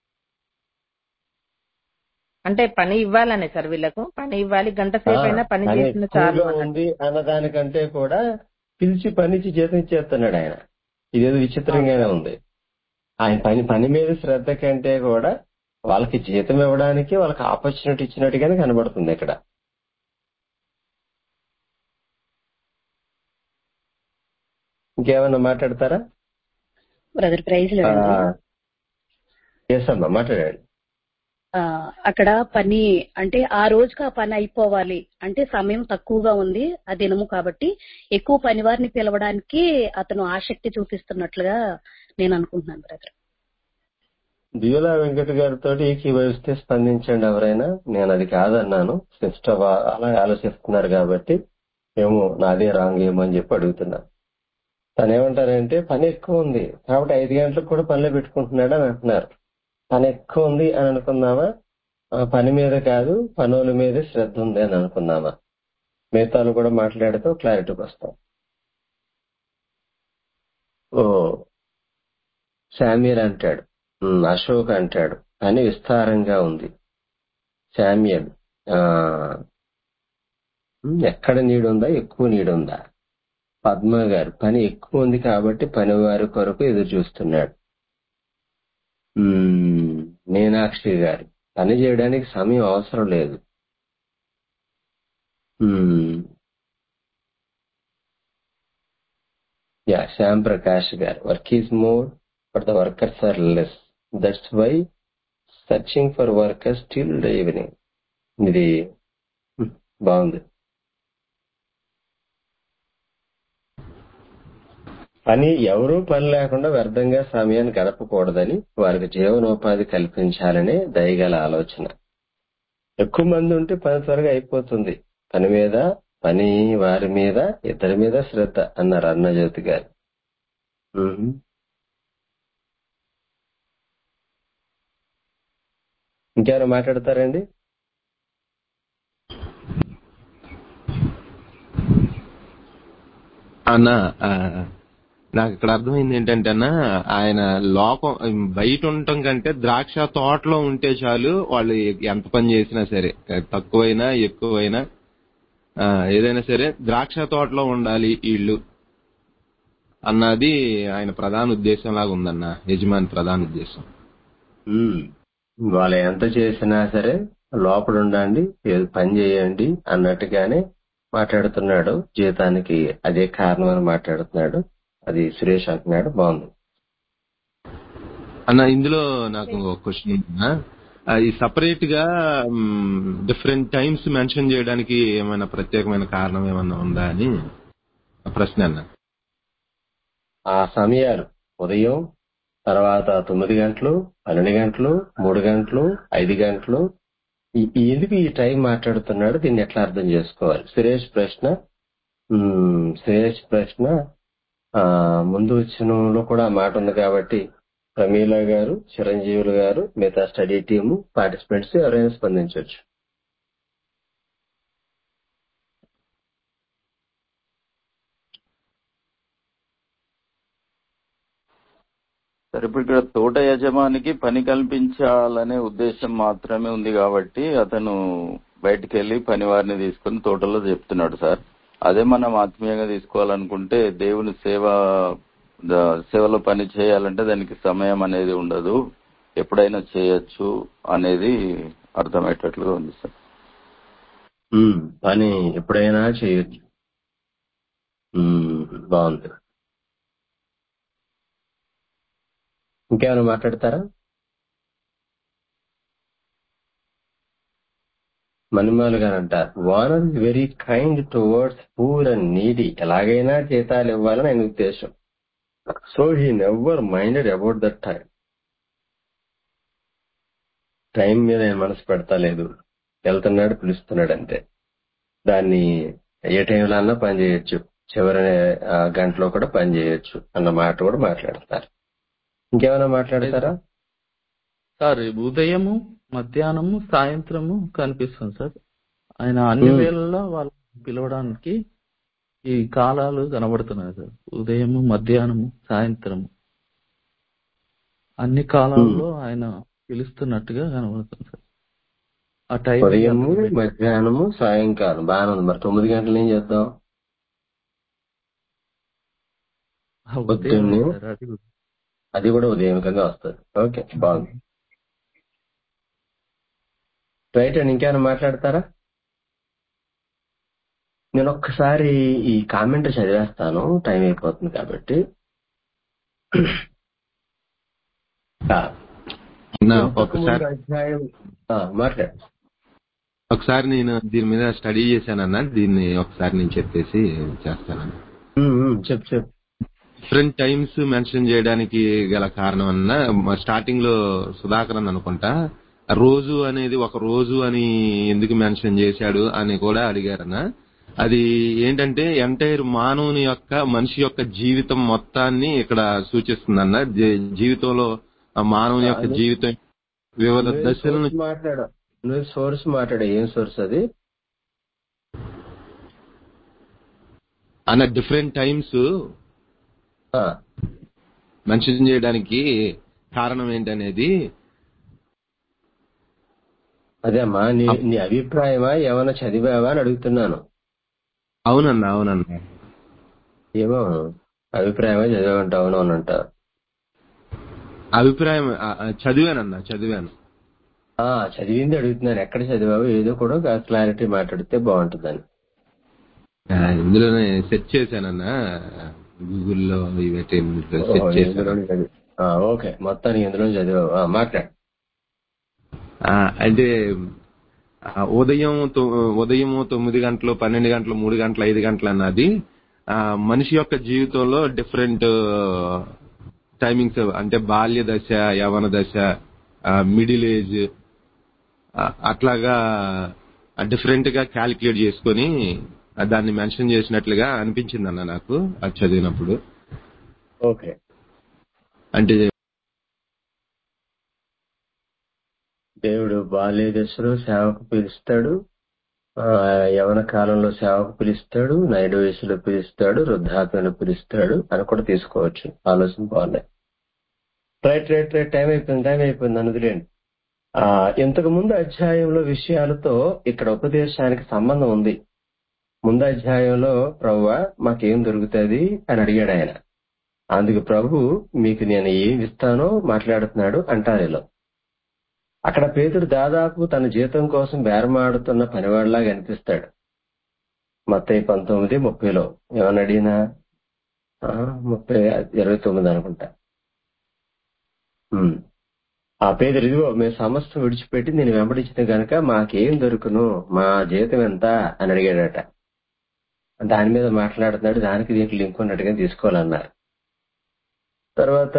అంటే పని ఇవ్వాలనే సార్ వీళ్ళకు పని ఇవ్వాలి గంట ఆ, సేపు అయినా పని పని చేసిన చాలు ఎక్కువగా అన్నట్టు ఉంది అన్నదానికంటే కూడా పిలిచి పనిచి జీతం ఇచ్చేస్తున్నాడు ఆయన ఇదేదో విచిత్రంగానే ఉంది ఆయన పని పని మీద శ్రద్ధ కంటే కూడా వాళ్ళకి జీతం ఇవ్వడానికి వాళ్ళకి ఆపర్చునిటీ ఇచ్చినట్టుగానే కనబడుతుంది ఇక్కడ ఇంకేమన్నా మాట్లాడతారా బ్రదర్ ప్రైజ్ ఆ, లేదండి ఎస్ అమ్మా మాట్లాడండి ఆ, అక్కడ పని అంటే ఆ రోజుకి ఆ పని అయిపోవాలి అంటే సమయం తక్కువగా ఉంది ఆ దినము కాబట్టి ఎక్కువ పని వారిని పిలవడానికి అతను ఆసక్తి చూపిస్తున్నట్లుగా నేను అనుకుంటున్నాను బ్రదర్ దివ్యలా వెంకట గారితో ఏకీభవిస్తే స్పందించండి ఎవరైనా నేను అది కాదన్నాను సిస్టర్ అలా ఆలోచిస్తున్నారు కాబట్టి ఏమో నాదే రాంగ్ ఏమో అని చెప్పి అడుగుతున్నా తను ఏమంటారంటే పని ఎక్కువ ఉంది కాబట్టి ఐదు గంటలకు కూడా పనిలో పెట్టుకుంటున్నాడు అని అంటున్నారు పని ఎక్కువ ఉంది అని అనుకుందామా ఆ పని మీద కాదు పనుల మీదే శ్రద్ధ ఉంది అని అనుకుందామా మిగతాలు కూడా మాట్లాడుతూ క్లారిటీకి వస్తాం ఓ శామ్యర్ అంటాడు ఉమ్, అశోక్ అంటాడు పని విస్తారంగా ఉంది శామ్యల్ ఆ ఉమ్, ఎక్కడ నీడుందా ఎక్కువ నీడుందా పద్మ గారు పని ఎక్కువ ఉంది కాబట్టి పని వారి కొరకు ఎదురు చూస్తున్నాడు ఉమ్, మీనాక్షి గారు పని చేయడానికి సమయం అవసరం లేదు ఉమ్, యా శ్యామ్ ప్రకాష్ గారు work is more but the workers are less that's why searching for workers still the evening ఇది ఉమ్, బాగుంది పని ఎవరూ పని లేకుండా వ్యర్థంగా సమయాన్ని గడపకూడదని వారికి జీవనోపాధి కల్పించాలనే దయగల ఆలోచన ఎక్కువ మంది ఉంటే పని త్వరగా అయిపోతుంది పని మీద పని వారి మీద ఇద్దరి మీద శ్రద్ధ అన్నారు అన్నజ్యోతి గారు మ్మ్. ఇంకెవరు మాట్లాడతారండి అన్న ఆ, నాకు ఇక్కడ అర్థమైంది ఏంటంటే అన్న ఆయన లోకం బయట ఉండటం కంటే ద్రాక్ష తోటలో ఉంటే చాలు వాళ్ళు ఎంత పని చేసినా సరే తక్కువైనా ఎక్కువైనా ఆ, ఏదైనా సరే ద్రాక్ష తోటలో ఉండాలి వీళ్ళు అన్నది ఆయన ప్రధాన ఉద్దేశం లాగా ఉందన్న యజమాని ప్రధాన ఉద్దేశం మ్మ్. వాళ్ళు ఎంత చేసినా సరే లోపల ఉండండి ఏదో పని చేయండి అన్నట్టుగానే మాట్లాడుతున్నాడు జీతానికి అదే కారణం అని మాట్లాడుతున్నాడు అది సురేష్ అంటున్నాడు బాగుంది అన్న ఇందులో నాకు ఒక క్వశ్చన్ ఉందన్న ఆ, ఈ సపరేట్ గా డిఫరెంట్ టైమ్స్ మెన్షన్ చేయడానికి ఏమైనా ప్రత్యేకమైన కారణం ఏమన్నా ఉందా అని ప్రశ్న అన్న ఆ సమయాలు ఉదయం తర్వాత తొమ్మిది గంటలు పన్నెండు గంటలు మూడు గంటలు ఐదు గంటలు ఈ- ఈ ఎందుకు ఈ టైం మాట్లాడుతున్నాడు దీన్ని ఎట్లా అర్థం చేసుకోవాలి సురేష్ ప్రశ్న మ్మ్, సురేష్ ప్రశ్న ఆ ముందు వచ్చినలో కూడా ఆ మాట ఉంది కాబట్టి ప్రమీల గారు చిరంజీవులు గారు మిగతా స్టడీ టీము పార్టిసిపెంట్స్ ఎవరైనా స్పందించవచ్చు సరే ఇప్పుడు ఇక్కడ తోట యజమానికి పని కల్పించాలనే ఉద్దేశం మాత్రమే ఉంది కాబట్టి అతను బయటికి వెళ్లి పని వారిని తీసుకుని తోటలో చెప్తున్నాడు సార్ అదే మనం ఆత్మీయంగా తీసుకోవాలనుకుంటే దేవుని సేవ ద- సేవలో పని చేయాలంటే దానికి సమయం అనేది ఉండదు ఎప్పుడైనా చేయొచ్చు అనేది అర్థమయ్యేటట్లుగా ఉంది సార్ మ్మ్, పని ఎప్పుడైనా చేయొచ్చు మ్మ్, బాగుంది ఇంకేమైనా మాట్లాడతారా మణిమాల్ గారు అంటారు owner very kind towards poor and needy ఎలాగైనా జీతాలు ఇవ్వాలని ఆయన ఉద్దేశం so he never minded about that time time మీద ఆయన మనసు పెడతలేదు వెళ్తున్నాడు పిలుస్తున్నాడు అంతే దాన్ని ఏ టైంలో అన్నా పని చేయొచ్చు చివరి ఆ, గంటలో కూడా పని చేయొచ్చు అన్న మాట కూడా మాట్లాడతారు ఇంకేమైనా మాట్లాడతారా సార్ ఉదయము మధ్యాహ్నము సాయంత్రము కనిపిస్తుంది సార్ ఆయన అన్ని మ్మ్. వేళల్లో వాళ్ళు పిలవడానికి ఈ కాలాలు కనబడుతున్నాయి సార్ ఉదయము మధ్యాహ్నము సాయంత్రము అన్ని కాలాల్లో ఆయన పిలుస్తున్నట్టుగా కనబడుతుంది సార్ ఆ టైం ఉదయము మధ్యాహ్నము సాయంకాలం బాగానే ఉంది మరి తొమ్మిది గంటలు ఏం చేద్దాం ఉదయం పొద్దున్నే సార్ అది కూడా. అది కూడా ఉదయంకంగా వస్తుంది ఓకే బాగుంది రైట్ అండి ఇంకేమైనా మాట్లాడతారా నేను ఒక్కసారి ఈ కామెంట్ చదివేస్తాను టైం అయిపోతుంది కాబట్టి ఆ, అన్న ఇంతకు ఒకసారి ముందు అధ్యాయం ఆ, మాట్లాడు ఒకసారి నేను దీని మీద స్టడీ చేశానన్న దీన్ని ఒకసారి నేను చెప్పేసి చేస్తానన్న ఉమ్, ఉమ్, చెప్పు చెప్పు డిఫరెంట్ టైమ్స్ మెన్షన్ చేయడానికి గల కారణం అన్న స్టార్టింగ్ లో సుధాకర్ అని అనుకుంటా రోజు అనేది ఒక రోజు అని ఎందుకు మెన్షన్ చేశాడు అని కూడా అడిగారన్న అది ఏంటంటే ఎంటైర్ మానవుని యొక్క మనిషి యొక్క జీవితం మొత్తాన్ని ఇక్కడ సూచిస్తుందన్న జీ- జీవితంలో ఆ మానవుని యొక్క అది- జీవితం వివిధ నువ్వు దశలను సోర్స్ మాట్లాడు నువ్వు సోర్స్ మాట్లాడు ఏం సోర్స్ అది అన్న డిఫరెంట్ టైమ్స్ ఆ, మెన్షన్ చేయడానికి కారణం ఏంటనేది అదే అమ్మా నీ నీ అభిప్రాయమా ఏమైనా చదివావా అని అడుగుతున్నాను అవునన్నా అవునన్నా ఏమో అభిప్రాయమా చదివామంట అవును అవునంట అభిప్రాయం ఆ, ఆ, చదివానన్నా చదివాను ఆ చదివింది అడుగుతున్నాను ఎక్కడ చదివావు ఏదో కూడా క్లారిటీ మాట్లాడితే బాగుంటుందని ఆ, ఇందులోనే సెర్చ్ చేశానన్నా గూగుల్లో ఇవైతే ఓహో, సెర్చ్ చేశాను ఇందులోనే చదివి ఆ, ఓకే మొత్తానికి ఇందులో చదివావు ఆ, మాట్లాడు ఆ, అంటే ఆ, ఉదయం తొ- ఉదయం తొమ్మిది గంటలు పన్నెండు గంటలు మూడు గంటలు ఐదు గంటలు అన్నది ఆ, మనిషి యొక్క జీవితంలో డిఫరెంట్ టైమింగ్స్ అంటే బాల్య దశ యవన దశ మిడిల్ ఏజ్ అట్లాగా డిఫరెంట్ గా క్యాలిక్యులేట్ చేసుకొని ఆ, దాన్ని మెన్షన్ చేసినట్లుగా అనిపించింది అన్న నాకు అది చదివినప్పుడు ఓకే అంటే దేవుడు బాల్య దశలో సేవకు పిలుస్తాడు ఆ, యవన కాలంలో సేవకు పిలుస్తాడు నైడు వయసులో పిలుస్తాడు వృద్ధాప్యంలో పిలుస్తాడు అని కూడా తీసుకోవచ్చు ఆలోచన బాగున్నాయి రైట్ రైట్ రైట్ టైం అయిపోయింది టైం అయిపోయింది అని వదిలేండి ఆ, ఇంతకు ముందు అధ్యాయంలో విషయాలతో ఇక్కడ ఉపదేశానికి సంబంధం ఉంది ముందు అధ్యాయంలో ప్రభు మాకేం దొరుకుతుంది అని అడిగాడు ఆయన అందుకు ప్రభు మీకు నేను ఏమి ఇస్తానో మాట్లాడుతున్నాడు అంటారు ఇలా అక్కడ పేతుడు దాదాపు తన జీతం కోసం బేరమాడుతున్న పనివాడిలాగా అనిపిస్తాడు మత్తయి పంతొమ్మిది ముప్పైలో ఏమన్నా అడిగినా ఆ, ముప్పై ఇరవై తొమ్మిది అనుకుంటా ఉమ్. ఆ పేదరు ఇదిగో మేము సమస్త విడిచిపెట్టి నేను వెంబడించిన గనక మాకేం దొరుకును మా జీతం ఎంత అని అడిగాడట దాని మీద మాట్లాడుతున్నాడు దానికి దీంట్లో లింక్ ఉన్నట్టుగా తీసుకోవాలన్నారు తర్వాత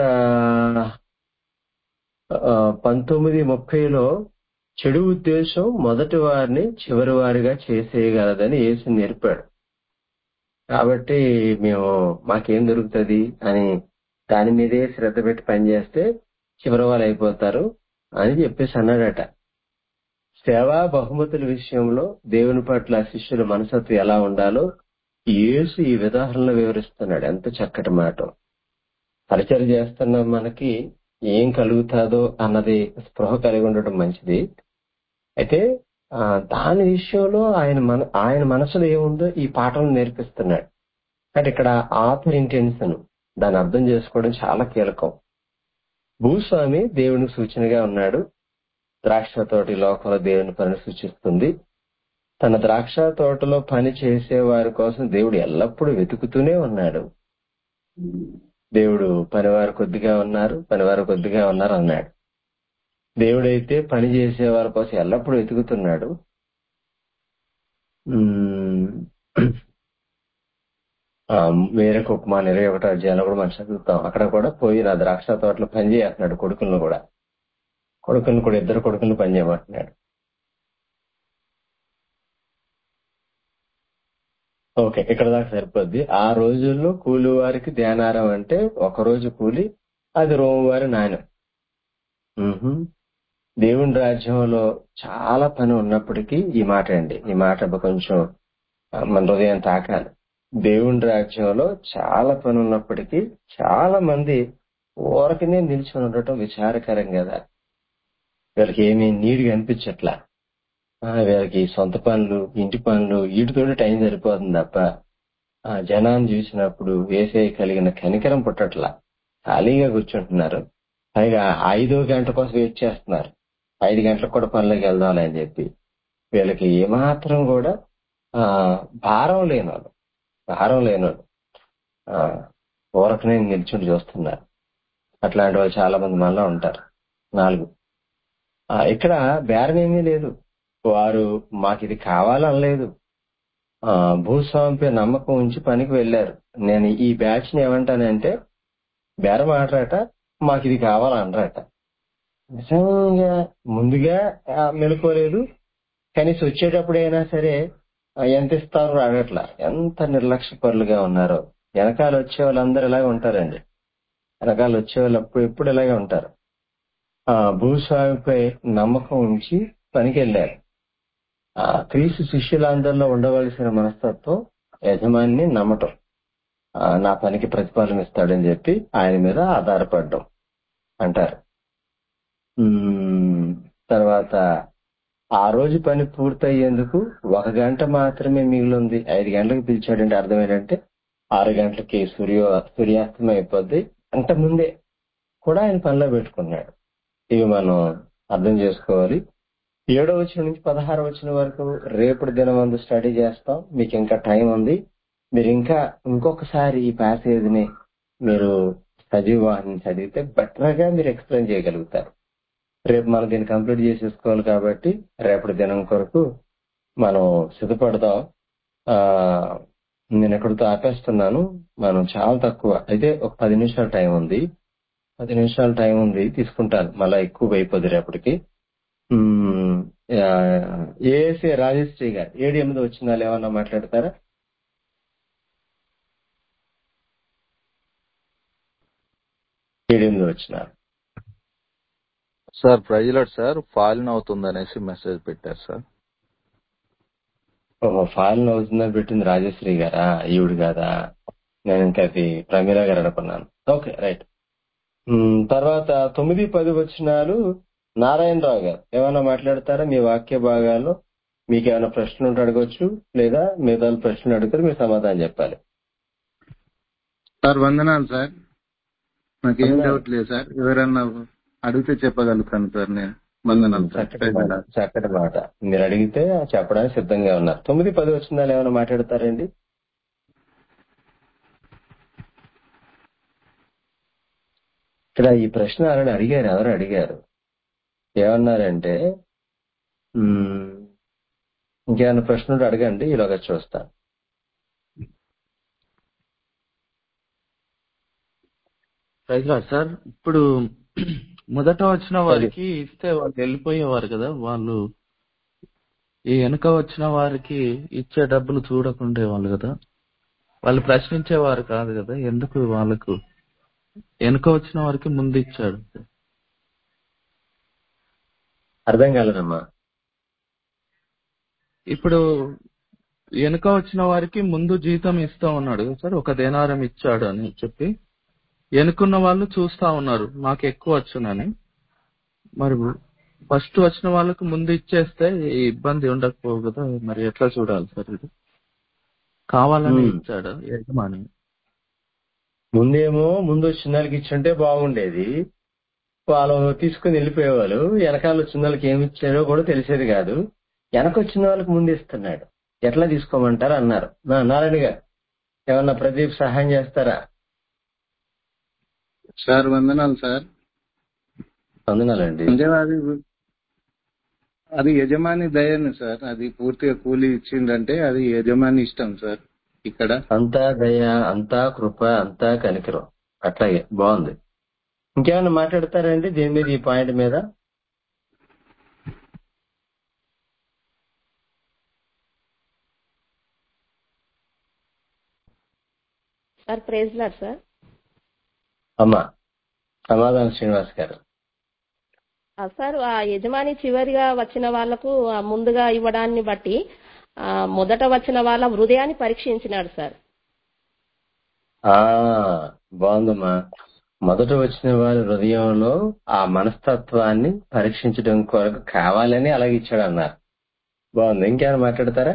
ఆ, పంతొమ్మిది ముప్పైలో చెడు ఉద్దేశం మొదటి వారిని చివరి వారిగా చేసేయగలదని యేసు నేర్పాడు కాబట్టి మేము మాకేం దొరుకుతుంది అని దాని మీదే శ్రద్ధ పెట్టి పనిచేస్తే చివరి వాళ్ళు అయిపోతారు అని చెప్పేసి అన్నాడట సేవా బహుమతుల విషయంలో దేవుని పట్ల శిష్యుల మనసత్వం ఎలా ఉండాలో యేసు ఈ ఉదాహరణలో వివరిస్తున్నాడు ఎంత చక్కటి మాట పరిచయం చేస్తున్న మనకి ఏం కలుగుతాదో అన్నది స్పృహ కలిగి ఉండటం మంచిది అయితే ఆ, దాని విషయంలో ఆయన మన ఆయన మనసులో ఏముందో ఈ పాఠం నేర్పిస్తున్నాడు అంటే ఇక్కడ ఆథర్ ఇంటెన్షన్ దాన్ని అర్థం చేసుకోవడం చాలా కీలకం భూస్వామి దేవునికి సూచనగా ఉన్నాడు ద్రాక్ష తోటి లోకంలో దేవుని పని సూచిస్తుంది తన ద్రాక్ష తోటలో పని చేసే వారి కోసం దేవుడు ఎల్లప్పుడూ వెతుకుతూనే ఉన్నాడు దేవుడు పనివారు కొద్దిగా ఉన్నారు పనివారు కొద్దిగా ఉన్నారు అన్నాడు దేవుడైతే పని చేసే వారి కోసం ఎల్లప్పుడూ వెతుకుతున్నాడు ఉమ్, ఆ, వేరొక ఉపమానం ఇరవై ఒకటో అధ్యాయంలో కూడా మనం చదువుతాం అక్కడ కూడా పోయి నా ద్రాక్ష తోటలో పని చేస్తున్నాడు కొడుకులను కూడా కొడుకులను కూడా ఇద్దరు కొడుకులను పని చేయమంటున్నాడు ఓకే ఇక్కడ దాకా సరిపోద్ది ఆ రోజుల్లో కూలి వారికి ధ్యానారం అంటే ఒక రోజు కూలి అది రోమవారి నాణ్యం మ్హూ. దేవుని రాజ్యంలో చాలా పని ఉన్నప్పటికీ ఈ మాట అండి ఈ మాట కొంచెం ఆ, మన హృదయం తాకాలి దేవుని రాజ్యంలో చాలా పని ఉన్నప్పటికీ చాలా మంది ఊరకనే నిల్చొని ఉండటం విచారకరం కదా వీళ్ళకి ఏమీ నీడిగా అనిపించట్లా ఆ, వీళ్ళకి సొంత పనులు ఇంటి పనులు వీటితోటి టైం సరిపోతుంది తప్ప ఆ జనాన్ని చూసినప్పుడు వేసే కలిగిన కనికరం పుట్టట్లా ఖాళీగా కూర్చుంటున్నారు పైగా ఐదో గంట కోసం వెయిట్ చేస్తున్నారు ఐదు గంటలకు కూడా పనులకు వెళ్దాం అని చెప్పి వీళ్ళకి ఏమాత్రం కూడా ఆ భారం లేనోళ్ళు భారం లేనోళ్ళు ఆ ఊరకనే నిల్చుని చూస్తున్నారు అట్లాంటి వాళ్ళు చాలా మంది మనలో ఉంటారు నాలుగు ఆ, ఇక్కడ బేరం ఏమీ లేదు వారు మాకు ఇది కావాలనలేదు ఆ, భూస్వామిపై నమ్మకం ఉంచి పనికి వెళ్ళారు నేను ఈ బ్యాచ్ ని ఏమంటానంటే బేరం ఆడరాట మాకు ఇది కావాలనరాట నిజంగా ముందుగా ఆ, మెలుకోలేదు కనీసం వచ్చేటప్పుడైనా సరే ఆ, ఎంత ఇస్తారు అడగట్లా ఎంత నిర్లక్ష్య పరులుగా ఉన్నారో వెనకాల వచ్చే వాళ్ళందరూ ఇలాగే ఉంటారండి వెనకాల వచ్చే వాళ్ళు అప్పుడు ఎప్పుడు ఇలాగే ఉంటారు ఆ భూస్వామిపై నమ్మకం ఉంచి పనికి వెళ్ళారు ఆ క్రీస్తు శిష్యులందరిలో ఉండవలసిన మనస్తత్వం యజమాని నమ్మటం ఆ, నా పనికి ప్రతిఫలం ఇస్తాడని చెప్పి ఆయన మీద ఆధారపడడం అంటారు ఉమ్, తర్వాత ఆ రోజు పని పూర్తయ్యేందుకు ఒక గంట మాత్రమే మిగిలింది ఐదు గంటలకు పిలిచాడంటే అర్థం ఏంటంటే ఆరు గంటలకి సూర్యో సూర్యాస్తం అయిపోద్ది అంత ముందే కూడా ఆయన పనిలో పెట్టుకున్నాడు ఇవి మనం అర్థం చేసుకోవాలి ఏడో వచ్చిన నుంచి పదహారు వచ్చిన వరకు రేపటి దినం అందు స్టడీ చేస్తాం మీకు ఇంకా టైం ఉంది మీరు ఇంకా ఇంకొకసారి ఈ ప్యాసేజ్ ని మీరు సజీవాహిని చదివితే బెటర్ గా మీరు ఎక్స్ప్లెయిన్ చేయగలుగుతారు రేపు మనం దీన్ని కంప్లీట్ చేసేసుకోవాలి కాబట్టి రేపటి దినం కొరకు మనం సిద్ధపడదాం ఆ నేను ఎక్కడితో ఆపేస్తున్నాను మనం చాలా తక్కువ అయితే ఒక పది నిమిషాల టైం ఉంది పది నిమిషాల టైం ఉంది తీసుకుంటాను మళ్ళా ఎక్కువ అయిపోద్ది రేపటికి ఉమ్, ఆ, ఏఎస్ఏ రాజశ్రీ గారు ఏడు ఎనిమిది వచ్చిన వాళ్ళు ఏమన్నా మాట్లాడతారా ఏడు ఎనిమిది వచ్చినారు సార్ ప్రైజ్లాడ్ సార్ ఫాలిన్ అవుతుంది అనేసి మెసేజ్ పెట్టారు సార్ ఓహో ఫారెన్ అవుతుందని పెట్టింది రాజశ్రీ గారా ఈవిడ కాదా నేను ఇంకా అది ప్రమీల గారు అనుకున్నాను ఓకే రైట్ ఉమ్, తర్వాత తొమ్మిది పది వచ్చినాలు నారాయణరావు గారు ఏమైనా మాట్లాడతారా మీ వాక్య భాగాల్లో మీకు ఏమైనా ప్రశ్నలు ఉంటే అడగొచ్చు లేదా మిగతా వాళ్ళు ప్రశ్నలు అడిగితే మీరు సమాధానం చెప్పాలి సార్ వందనాలు సార్ నాకేం వందనాలు. డౌట్ లేదు సార్ ఎవరన్నా అడిగితే చెప్పగలుగుతాను సార్ నేను వందనాలు సార్ చక్కటి మాట చక్కటి మాట మీరు అడిగితే చెప్పడానికి సిద్ధంగా ఉన్నారు తొమ్మిది పది వచ్చినాలు ఏమైనా మాట్లాడతారండి ఇక్కడ ఈ ప్రశ్న ఆల్రెడీ అడిగారు ఎవరు అడిగారు ఏమన్నారంటే ఉమ్, ఇంకేమైనా ప్రశ్నలు అడగండి ఈలోగా చూస్తాను ప్రైజ్లాడ్ సార్ ఇప్పుడు మొదట వచ్చిన వారికి ఇస్తే వాళ్ళు వెళ్ళిపోయేవారు కదా వాళ్ళు ఈ వెనుక వచ్చిన వారికి ఇచ్చే డబ్బులు చూడకుండేవాళ్ళు కదా వాళ్ళు ప్రశ్నించేవారు కాదు కదా ఎందుకు వాళ్ళకు వెనుక వచ్చిన వారికి ముందు ఇచ్చాడు అర్థం కాలేదమ్మా ఇప్పుడు వెనుక వచ్చిన వారికి ముందు జీతం ఇస్తా ఉన్నాడు కదా సార్ ఒక దేనారం ఇచ్చాడు అని చెప్పి వెనుకున్న వాళ్ళు చూస్తా ఉన్నారు మాకు ఎక్కువ వచ్చునని మరి ఫస్ట్ వచ్చిన వాళ్ళకు ముందు ఇచ్చేస్తే ఈ ఇబ్బంది ఉండకపోవు కదా మరి ఎట్లా చూడాలి సార్ ఇది కావాలని Hmm. ఇచ్చాడు యజమాని ముందేమో ముందు వచ్చిన వాళ్ళకి ఇచ్చుంటే బాగుండేది వాళ్ళు తీసుకుని వెళ్ళిపోయేవాళ్ళు వెనకాల వచ్చిన వాళ్ళకి ఏమి ఇచ్చారో కూడా తెలిసేది కాదు వెనక వచ్చిన వాళ్ళకి ముందు ఇస్తున్నాడు ఎట్లా తీసుకోమంటారు అన్నారు నా నారాయణ గారు ఏమన్నా ప్రదీప్ సహాయం చేస్తారా సార్ వందనాలు సార్ వందనాలండి అంటే అది అది యజమాని దయని సార్ అది పూర్తిగా కూలి ఇచ్చిందంటే అది యజమాని ఇష్టం సార్ ఇక్కడ అంతా దయ అంతా కృప అంతా కనికరం అట్లాగే బాగుంది ఇంకేమైనా మాట్లాడతారండి దీని మీద ఈ పాయింట్ మీద సార్ ప్రైజ్ లాడ్ సార్ అమ్మా సమాధానం శ్రీనివాస్ గారు ఆ, సార్ ఆ యజమాని చివరిగా వచ్చిన వాళ్లకు ఆ ముందుగా ఇవ్వడాన్ని బట్టి ఆ, మొదట వచ్చిన వాళ్ళ హృదయాన్ని పరీక్షించినాడు సార్ ఆ బాగుందమ్మా మొదట వచ్చిన వారి హృదయంలో ఆ మనస్తత్వాన్ని పరీక్షించడం కొరకు కావాలని అలాగే ఇచ్చాడు అన్నారు బాగుంది ఇంకేమైనా మాట్లాడతారా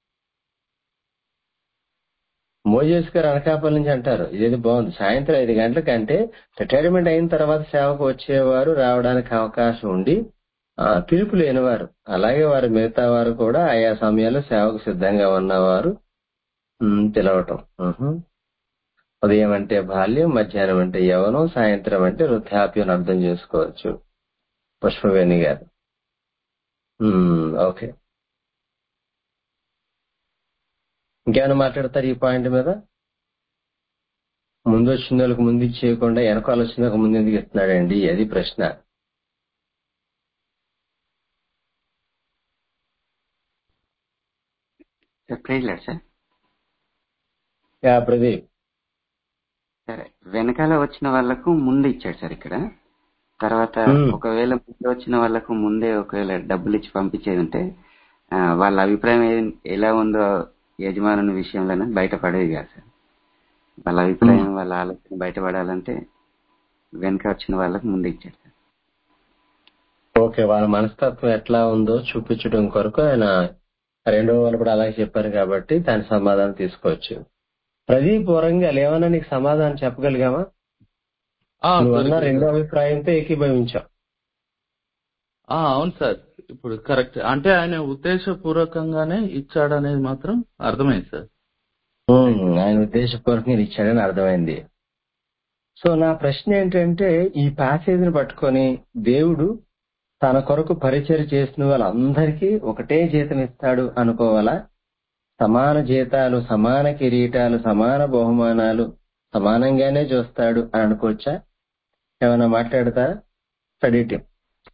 మోజేస్ గారు అనకాపల్లి నుంచి అంటారు ఇదేది బాగుంది సాయంత్రం ఐదు గంటలకంటే రిటైర్మెంట్ అయిన తర్వాత సేవకు వచ్చేవారు రావడానికి అవకాశం ఉండి ఆ, పిలుపు లేనివారు అలాగే వారి మిగతా వారు కూడా ఆయా సమయాల్లో సేవకు సిద్ధంగా ఉన్నవారు ఉమ్, పిలవటం ఉహు. ఉదయం అంటే బాల్యం మధ్యాహ్నం అంటే యవనం సాయంత్రం అంటే వృద్ధాప్యం అని అర్థం చేసుకోవచ్చు పుష్పవేణి గారు ఉమ్, ఓకే ఇంకేమైనా మాట్లాడతారు ఈ పాయింట్ మీద ముందు వచ్చిన వాళ్ళకి ముందు ఇచ్చేయకుండా వెనకాల వచ్చిన వాళ్ళకి ముందు ఎందుకు ఇస్తున్నాడండి అది ప్రశ్న sir praise lord sir yeah Pradeep సరే వెనకాల వచ్చిన వాళ్ళకు ముందు ఇచ్చాడు సార్ ఇక్కడ తర్వాత మ్మ్. ఒకవేళ ముందు వచ్చిన వాళ్ళకు ముందే ఒకవేళ డబ్బులు ఇచ్చి పంపించేది ఉంటే ఆ, వాళ్ళ అభిప్రాయం ఏ- ఎలా ఉందో యజమానుని విషయంలోనే బయటపడేది కాదు సార్ వాళ్ళ అభిప్రాయం వాళ్ళ ఆలోచన బయటపడాలంటే వెనక వచ్చిన వాళ్ళకు ముందు ఇచ్చాడు సార్ ఓకే వాళ్ళ మనస్తత్వం ఎట్లా ఉందో చూపించడం కొరకు ఆయన రెండో వాళ్ళు కూడా అలాగే చెప్పారు కాబట్టి దాని సమాధానం తీసుకోవచ్చు ప్రదీప్ వరంగల్ ఏమన్నా నీకు సమాధానం చెప్పగలిగామా ఆ, నువ్వన్న సరే, రెండో సరే. అభిప్రాయంతో ఏకీభవించావు ఆ, అవును సార్ ఇప్పుడు కరెక్ట్ అంటే ఆయన ఉద్దేశపూర్వకంగానే ఇచ్చాడనేది మాత్రం అర్థమైంది సార్ ఉమ్, ఆయన ఉద్దేశపూర్వకంగా ఇచ్చాడని అర్థమైంది సో నా ప్రశ్న ఏంటంటే ఈ ప్యాసేజ్ని పట్టుకొని దేవుడు తన కొరకు పరిచయం చేసిన వాళ్ళందరికీ ఒకటే జీతం ఇస్తాడు అనుకోవాలా సమాన జీతాలు సమాన కిరీటాలు సమాన బహుమానాలు సమానంగానే చూస్తాడు అని అనుకోవచ్చా ఏమైనా మాట్లాడతారా స్టడీ టీం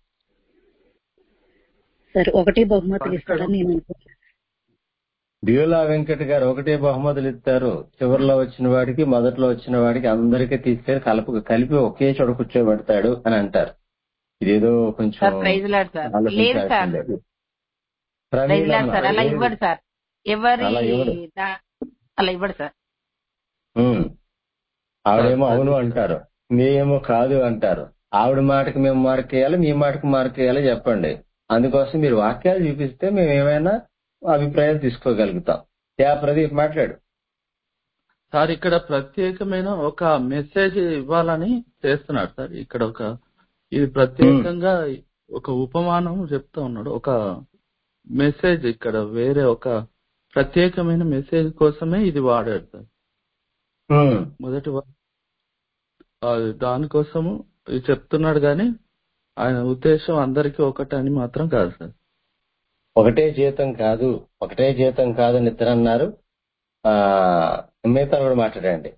సరే ఒకటే బహుమతులు ఇస్తాడని నేను అనుకుంటున్నాను డ్యూలా వెంకట్ గారు ఒకటే బహుమతులు ఇస్తారు చివరిలో వచ్చిన వాడికి మొదట్లో వచ్చిన వాడికి అందరికీ తీసుకెళ్లి కలుపు కలిపి ఒకే చోట కూర్చోబెడతాడు అని అంటారు ఇదేదో కొంచెం సార్ ప్రైజ్ లాడ్ సార్ లేదు సార్ ఆలోచించాల్సిందే ప్రైజ్ ప్రవీణ్ లాడ్ అన్న, సార్ అలా లేదు. ఇవ్వడు సార్ ఎవరి అలా ఇవ్వడు. దా- అలా ఇవ్వడు సార్ ఉమ్. ఆవిడేమో అవును అంటారు మీరేమో కాదు అంటారు ఆవిడ మాటకి మేము మార్క్ వేయాలి మీ మాటకి మార్క్ వేయాలి చెప్పండి అందుకోసం మీరు వాక్యాలు చూపిస్తే మేము ఏమైనా అభిప్రాయాలు తీసుకోగలుగుతాం యా ప్రదీప్ మాట్లాడు సార్ ఇక్కడ ప్రత్యేకమైన ఒక మెసేజ్ ఇవ్వాలని చేస్తున్నాడు సార్ ఇక్కడ ఒక ఇది ప్రత్యేకంగా ఒక ఉపమానం చెప్తా ఉన్నాడు ఒక మెసేజ్ ఇక్కడ వేరే ఒక ప్రత్యేకమైన మెసేజ్ కోసమే ఇది వాడాడు సార్ ఉమ్. మొదటి వా- అది దానికోసము ఇది చెప్తున్నాడు కానీ ఆయన ఉద్దేశం అందరికీ ఒకటని మాత్రం కాదు సార్ ఒకటే జీతం కాదు ఒకటే జీతం కాదు అని ఇద్దరు అన్నారు ఆ మిగతా కూడా మాట్లాడండి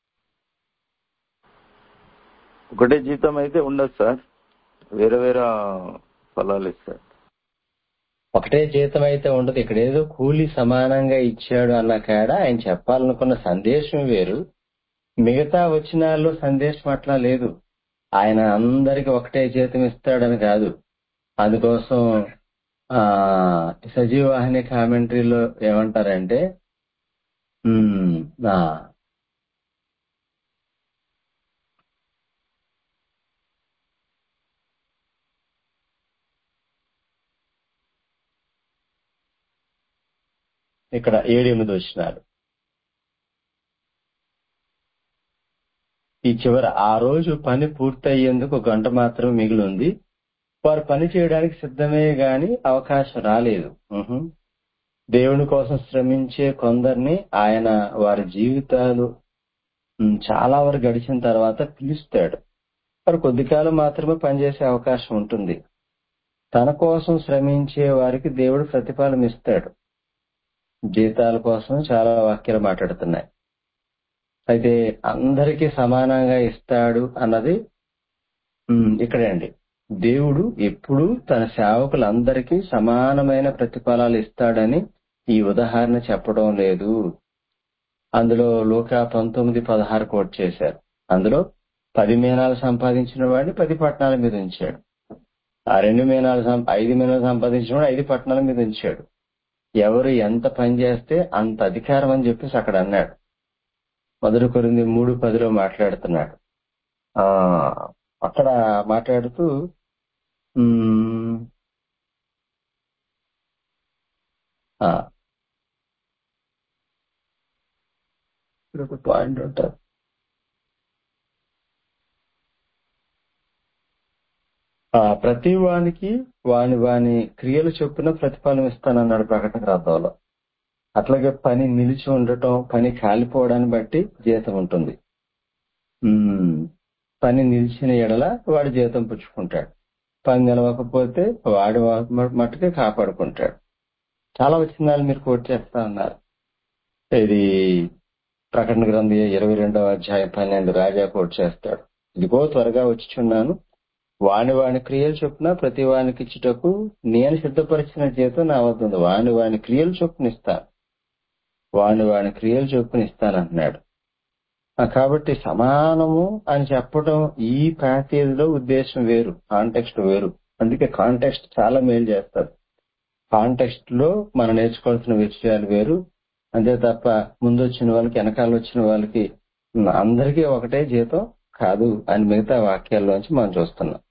ఒకటే జీతం అయితే ఉండదు సార్ వేరే వేరే ఫలాలు ఇస్తారు ఒకటే జీతం అయితే ఉండదు ఇక్కడ ఏదో కూలి సమానంగా ఇచ్చాడు అన్న కాడ ఆయన చెప్పాలనుకున్న సందేశం వేరు మిగతా వచనాల్లో సందేశం అట్లా లేదు ఆయన అందరికి ఒకటే జీతం ఇస్తాడని కాదు అందుకోసం ఆ సజీవాహిని కామెంటరీలో ఏమంటారంటే ఉమ్, ఆ, ఇక్కడ ఏడు ఎనిమిది వచ్చినారు ఈ చివర ఆ రోజు పని పూర్తయ్యేందుకు ఒక గంట మాత్రమే మిగిలి ఉంది వారు పని చేయడానికి సిద్ధమే గాని అవకాశం రాలేదు ఉహు. దేవుని కోసం శ్రమించే కొందరిని ఆయన వారి జీవితాలు ఉమ్, చాలా వరకు గడిచిన తర్వాత పిలుస్తాడు వారు కొద్ది కాలం మాత్రమే పనిచేసే అవకాశం ఉంటుంది తన కోసం శ్రమించే వారికి దేవుడు ప్రతిఫలం ఇస్తాడు జీతాల కోసం చాలా వాక్యాలు మాట్లాడుతున్నాయి అయితే అందరికీ సమానంగా ఇస్తాడు అన్నది ఉమ్, ఇక్కడే అండి దేవుడు ఎప్పుడు తన సేవకులందరికీ సమానమైన ప్రతిఫలాలు ఇస్తాడని ఈ ఉదాహరణ చెప్పడం లేదు అందులో లోకా పంతొమ్మిది పదహారు కోట్ చేశారు అందులో పది మీనాలు సంపాదించిన వాడిని పది పట్టణాల మీద ఉంచాడు ఆ రెండు మీనాలు సం- ఐదు మీనాలు సంపాదించిన వాడు ఐదు పట్టణాల మీద ఉంచాడు ఎవరు ఎంత పని చేస్తే అంత అధికారం అని చెప్పేసి అక్కడ అన్నాడు మొదటి కొరింది మూడు పదిలో మాట్లాడుతున్నాడు ఆ అక్కడ మాట్లాడుతూ ఉమ్, ఆ, ఇక్కడ ఒక పాయింట్ ఉంటుంది ఆ, ప్రతి వానికి వాని వాని క్రియలు చొప్పున ప్రతిఫలం ఇస్తానన్నాడు ప్రకటన గ్రంథంలో అట్లాగే పని నిలిచి ఉండటం పని కాలిపోవడాన్ని బట్టి జీతం ఉంటుంది ఉమ్, పని నిలిచిన ఎడల వాడు జీతం పుచ్చుకుంటాడు పని నిలవకపోతే వాడు మ- మట్టుకే కాపాడుకుంటాడు చాలా వచ్చినాలు మీరు కోట్ చేస్తా ఉన్నారు ఇది ప్రకటన గ్రంథి ఇరవై రెండవ అధ్యాయం పన్నెండు రాజా కోట్ చేస్తాడు ఇదిగో త్వరగా వచ్చిచున్నాను వాని వాని క్రియలు చొప్పున ప్రతి వానికి ఇచ్చుటకు నేను సిద్ధపరిచిన జీతం నా వద్ద ఉంది వాని వాని క్రియలు చొప్పున ఇస్తాను వాని వాని క్రియలు చొప్పున ఇస్తానంటున్నాడు ఆ, కాబట్టి సమానము అని చెప్పడం ఈ ప్యాకేజ్ లో ఉద్దేశం వేరు కాంటెక్స్ట్ వేరు అందుకే కాంటెక్స్ట్ చాలా మేలు చేస్తారు కాంటెక్స్ట్ లో మనం నేర్చుకోవాల్సిన విషయాలు వేరు అంతే తప్ప ముందు వచ్చిన వాళ్ళకి వెనకాల వచ్చిన వాళ్ళకి అందరికీ ఒకటే జీతం కాదు అని మిగతా వాక్యాల్లోంచి మనం చూస్తున్నాం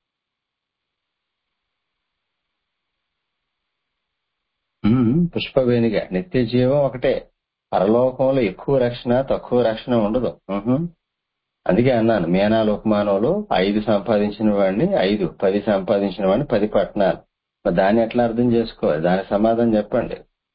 ఉమ్, పుష్పవేణిగా నిత్య జీవం ఒకటే పరలోకంలో ఎక్కువ రక్షణ తక్కువ రక్షణ ఉండదు ఉహు. అందుకే అన్నాను మేనాలు ఉపమానంలో ఐదు సంపాదించిన వాడిని ఐదు పది సంపాదించిన వాడిని పది పట్టణాలు మరి దాన్ని ఎట్లా అర్థం చేసుకోవాలి దాని సమాధానం చెప్పండి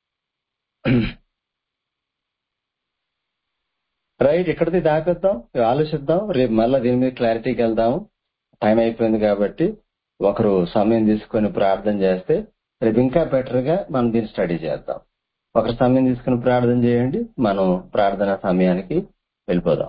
రైట్ ఇక్కడిది దాపేద్దాం ఆలోచిద్దాం రేపు మళ్ళీ దీని మీద క్లారిటీకి వెళ్దాము టైం అయిపోయింది కాబట్టి ఒకరు సమయం తీసుకొని ప్రార్థన చేస్తే రేపు ఇంకా బెటర్ గా మనం దీన్ని స్టడీ చేద్దాం ఒకరు సమయం తీసుకుని ప్రార్థన చేయండి మనం ప్రార్థన సమయానికి వెళ్ళిపోదాం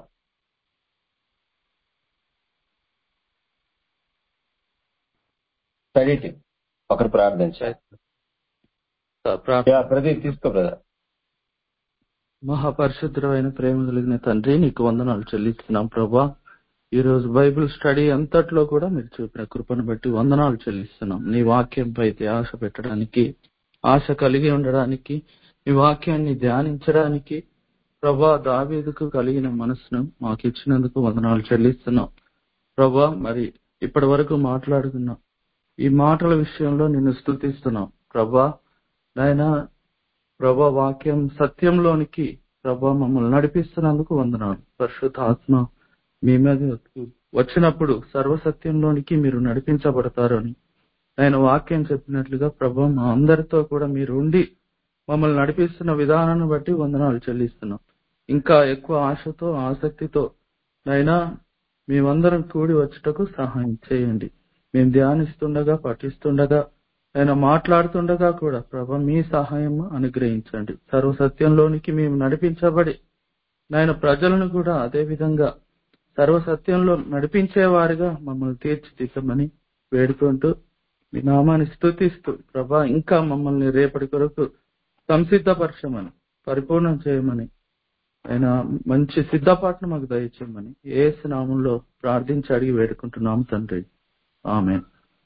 స్టడీ టీం ఒకరు ప్రార్థన చేయాలి యా, ప్రదీప్ తీసుకో బ్రదర్ మహాపరిశుద్ధమైన ప్రేమ కలిగిన తండ్రి నీకు వందనాలు చెల్లిస్తున్నాం ప్రభా ఈ రోజు బైబిల్ స్టడీ అంతట్లో కూడా మీరు చూపిన కృపను బట్టి వందనాలు చెల్లిస్తున్నాం నీ వాక్యంపై ధ్యాస పెట్టడానికి ఆశ కలిగి ఉండడానికి నీ వాక్యాన్ని ధ్యానించడానికి ప్రభా దావీదుకు కలిగిన మనసును మాకు ఇచ్చినందుకు వందనాలు చెల్లిస్తున్నాం ప్రభా మరి ఇప్పటి వరకు మాట్లాడుకున్నాం ఈ మాటల విషయంలో నిన్ను స్తుతిస్తున్నాం ప్రభా నాయనా ప్రభా వాక్యం సత్యంలోనికి ప్రభా మమ్మల్ని నడిపిస్తున్నందుకు వందనాలు పరిశుద్ధ ఆత్మ మీ మీద వచ్చినప్పుడు సర్వసత్యంలోనికి మీరు నడిపించబడతారు అని ఆయన వాక్యం చెప్పినట్లుగా ప్రభా మా అందరితో కూడా మీరు ఉండి మమ్మల్ని నడిపిస్తున్న విధానాన్ని బట్టి వందనాలు చెల్లిస్తున్నాం ఇంకా ఎక్కువ ఆశతో ఆసక్తితో నైనా మేమందరం కూడి వచ్చుటకు సహాయం చేయండి మేము ధ్యానిస్తుండగా పఠిస్తుండగా ఆయన మాట్లాడుతుండగా కూడా ప్రభా మీ సహాయం అనుగ్రహించండి సర్వసత్యంలోనికి మేము నడిపించబడి నాయన ప్రజలను కూడా అదే విధంగా సర్వసత్యంలో నడిపించేవారిగా మమ్మల్ని తీర్చిదిద్దమని వేడుకుంటూ మీ నామాన్ని స్తుతిస్తూ ప్రభా ఇంకా మమ్మల్ని రేపటి కొరకు సంసిద్ధపరచమని పరిపూర్ణం చేయమని ఆయన మంచి సిద్ధపాటును మాకు దయచేయమని ఏసు నామంలో ప్రార్థించి అడిగి వేడుకుంటున్నాం తండ్రి ఆమె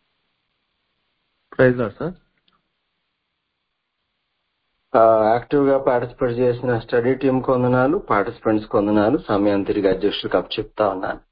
ప్రైజ్ సార్ యాక్టివ్ గా పార్టిసిపేట్ చేసిన స్టడీ టీం కొందనాలు పార్టిసిపెంట్స్ కొందనాలు సమయం తిరిగి అధ్యక్షులకు అప్ చెప్తా ఉన్నాను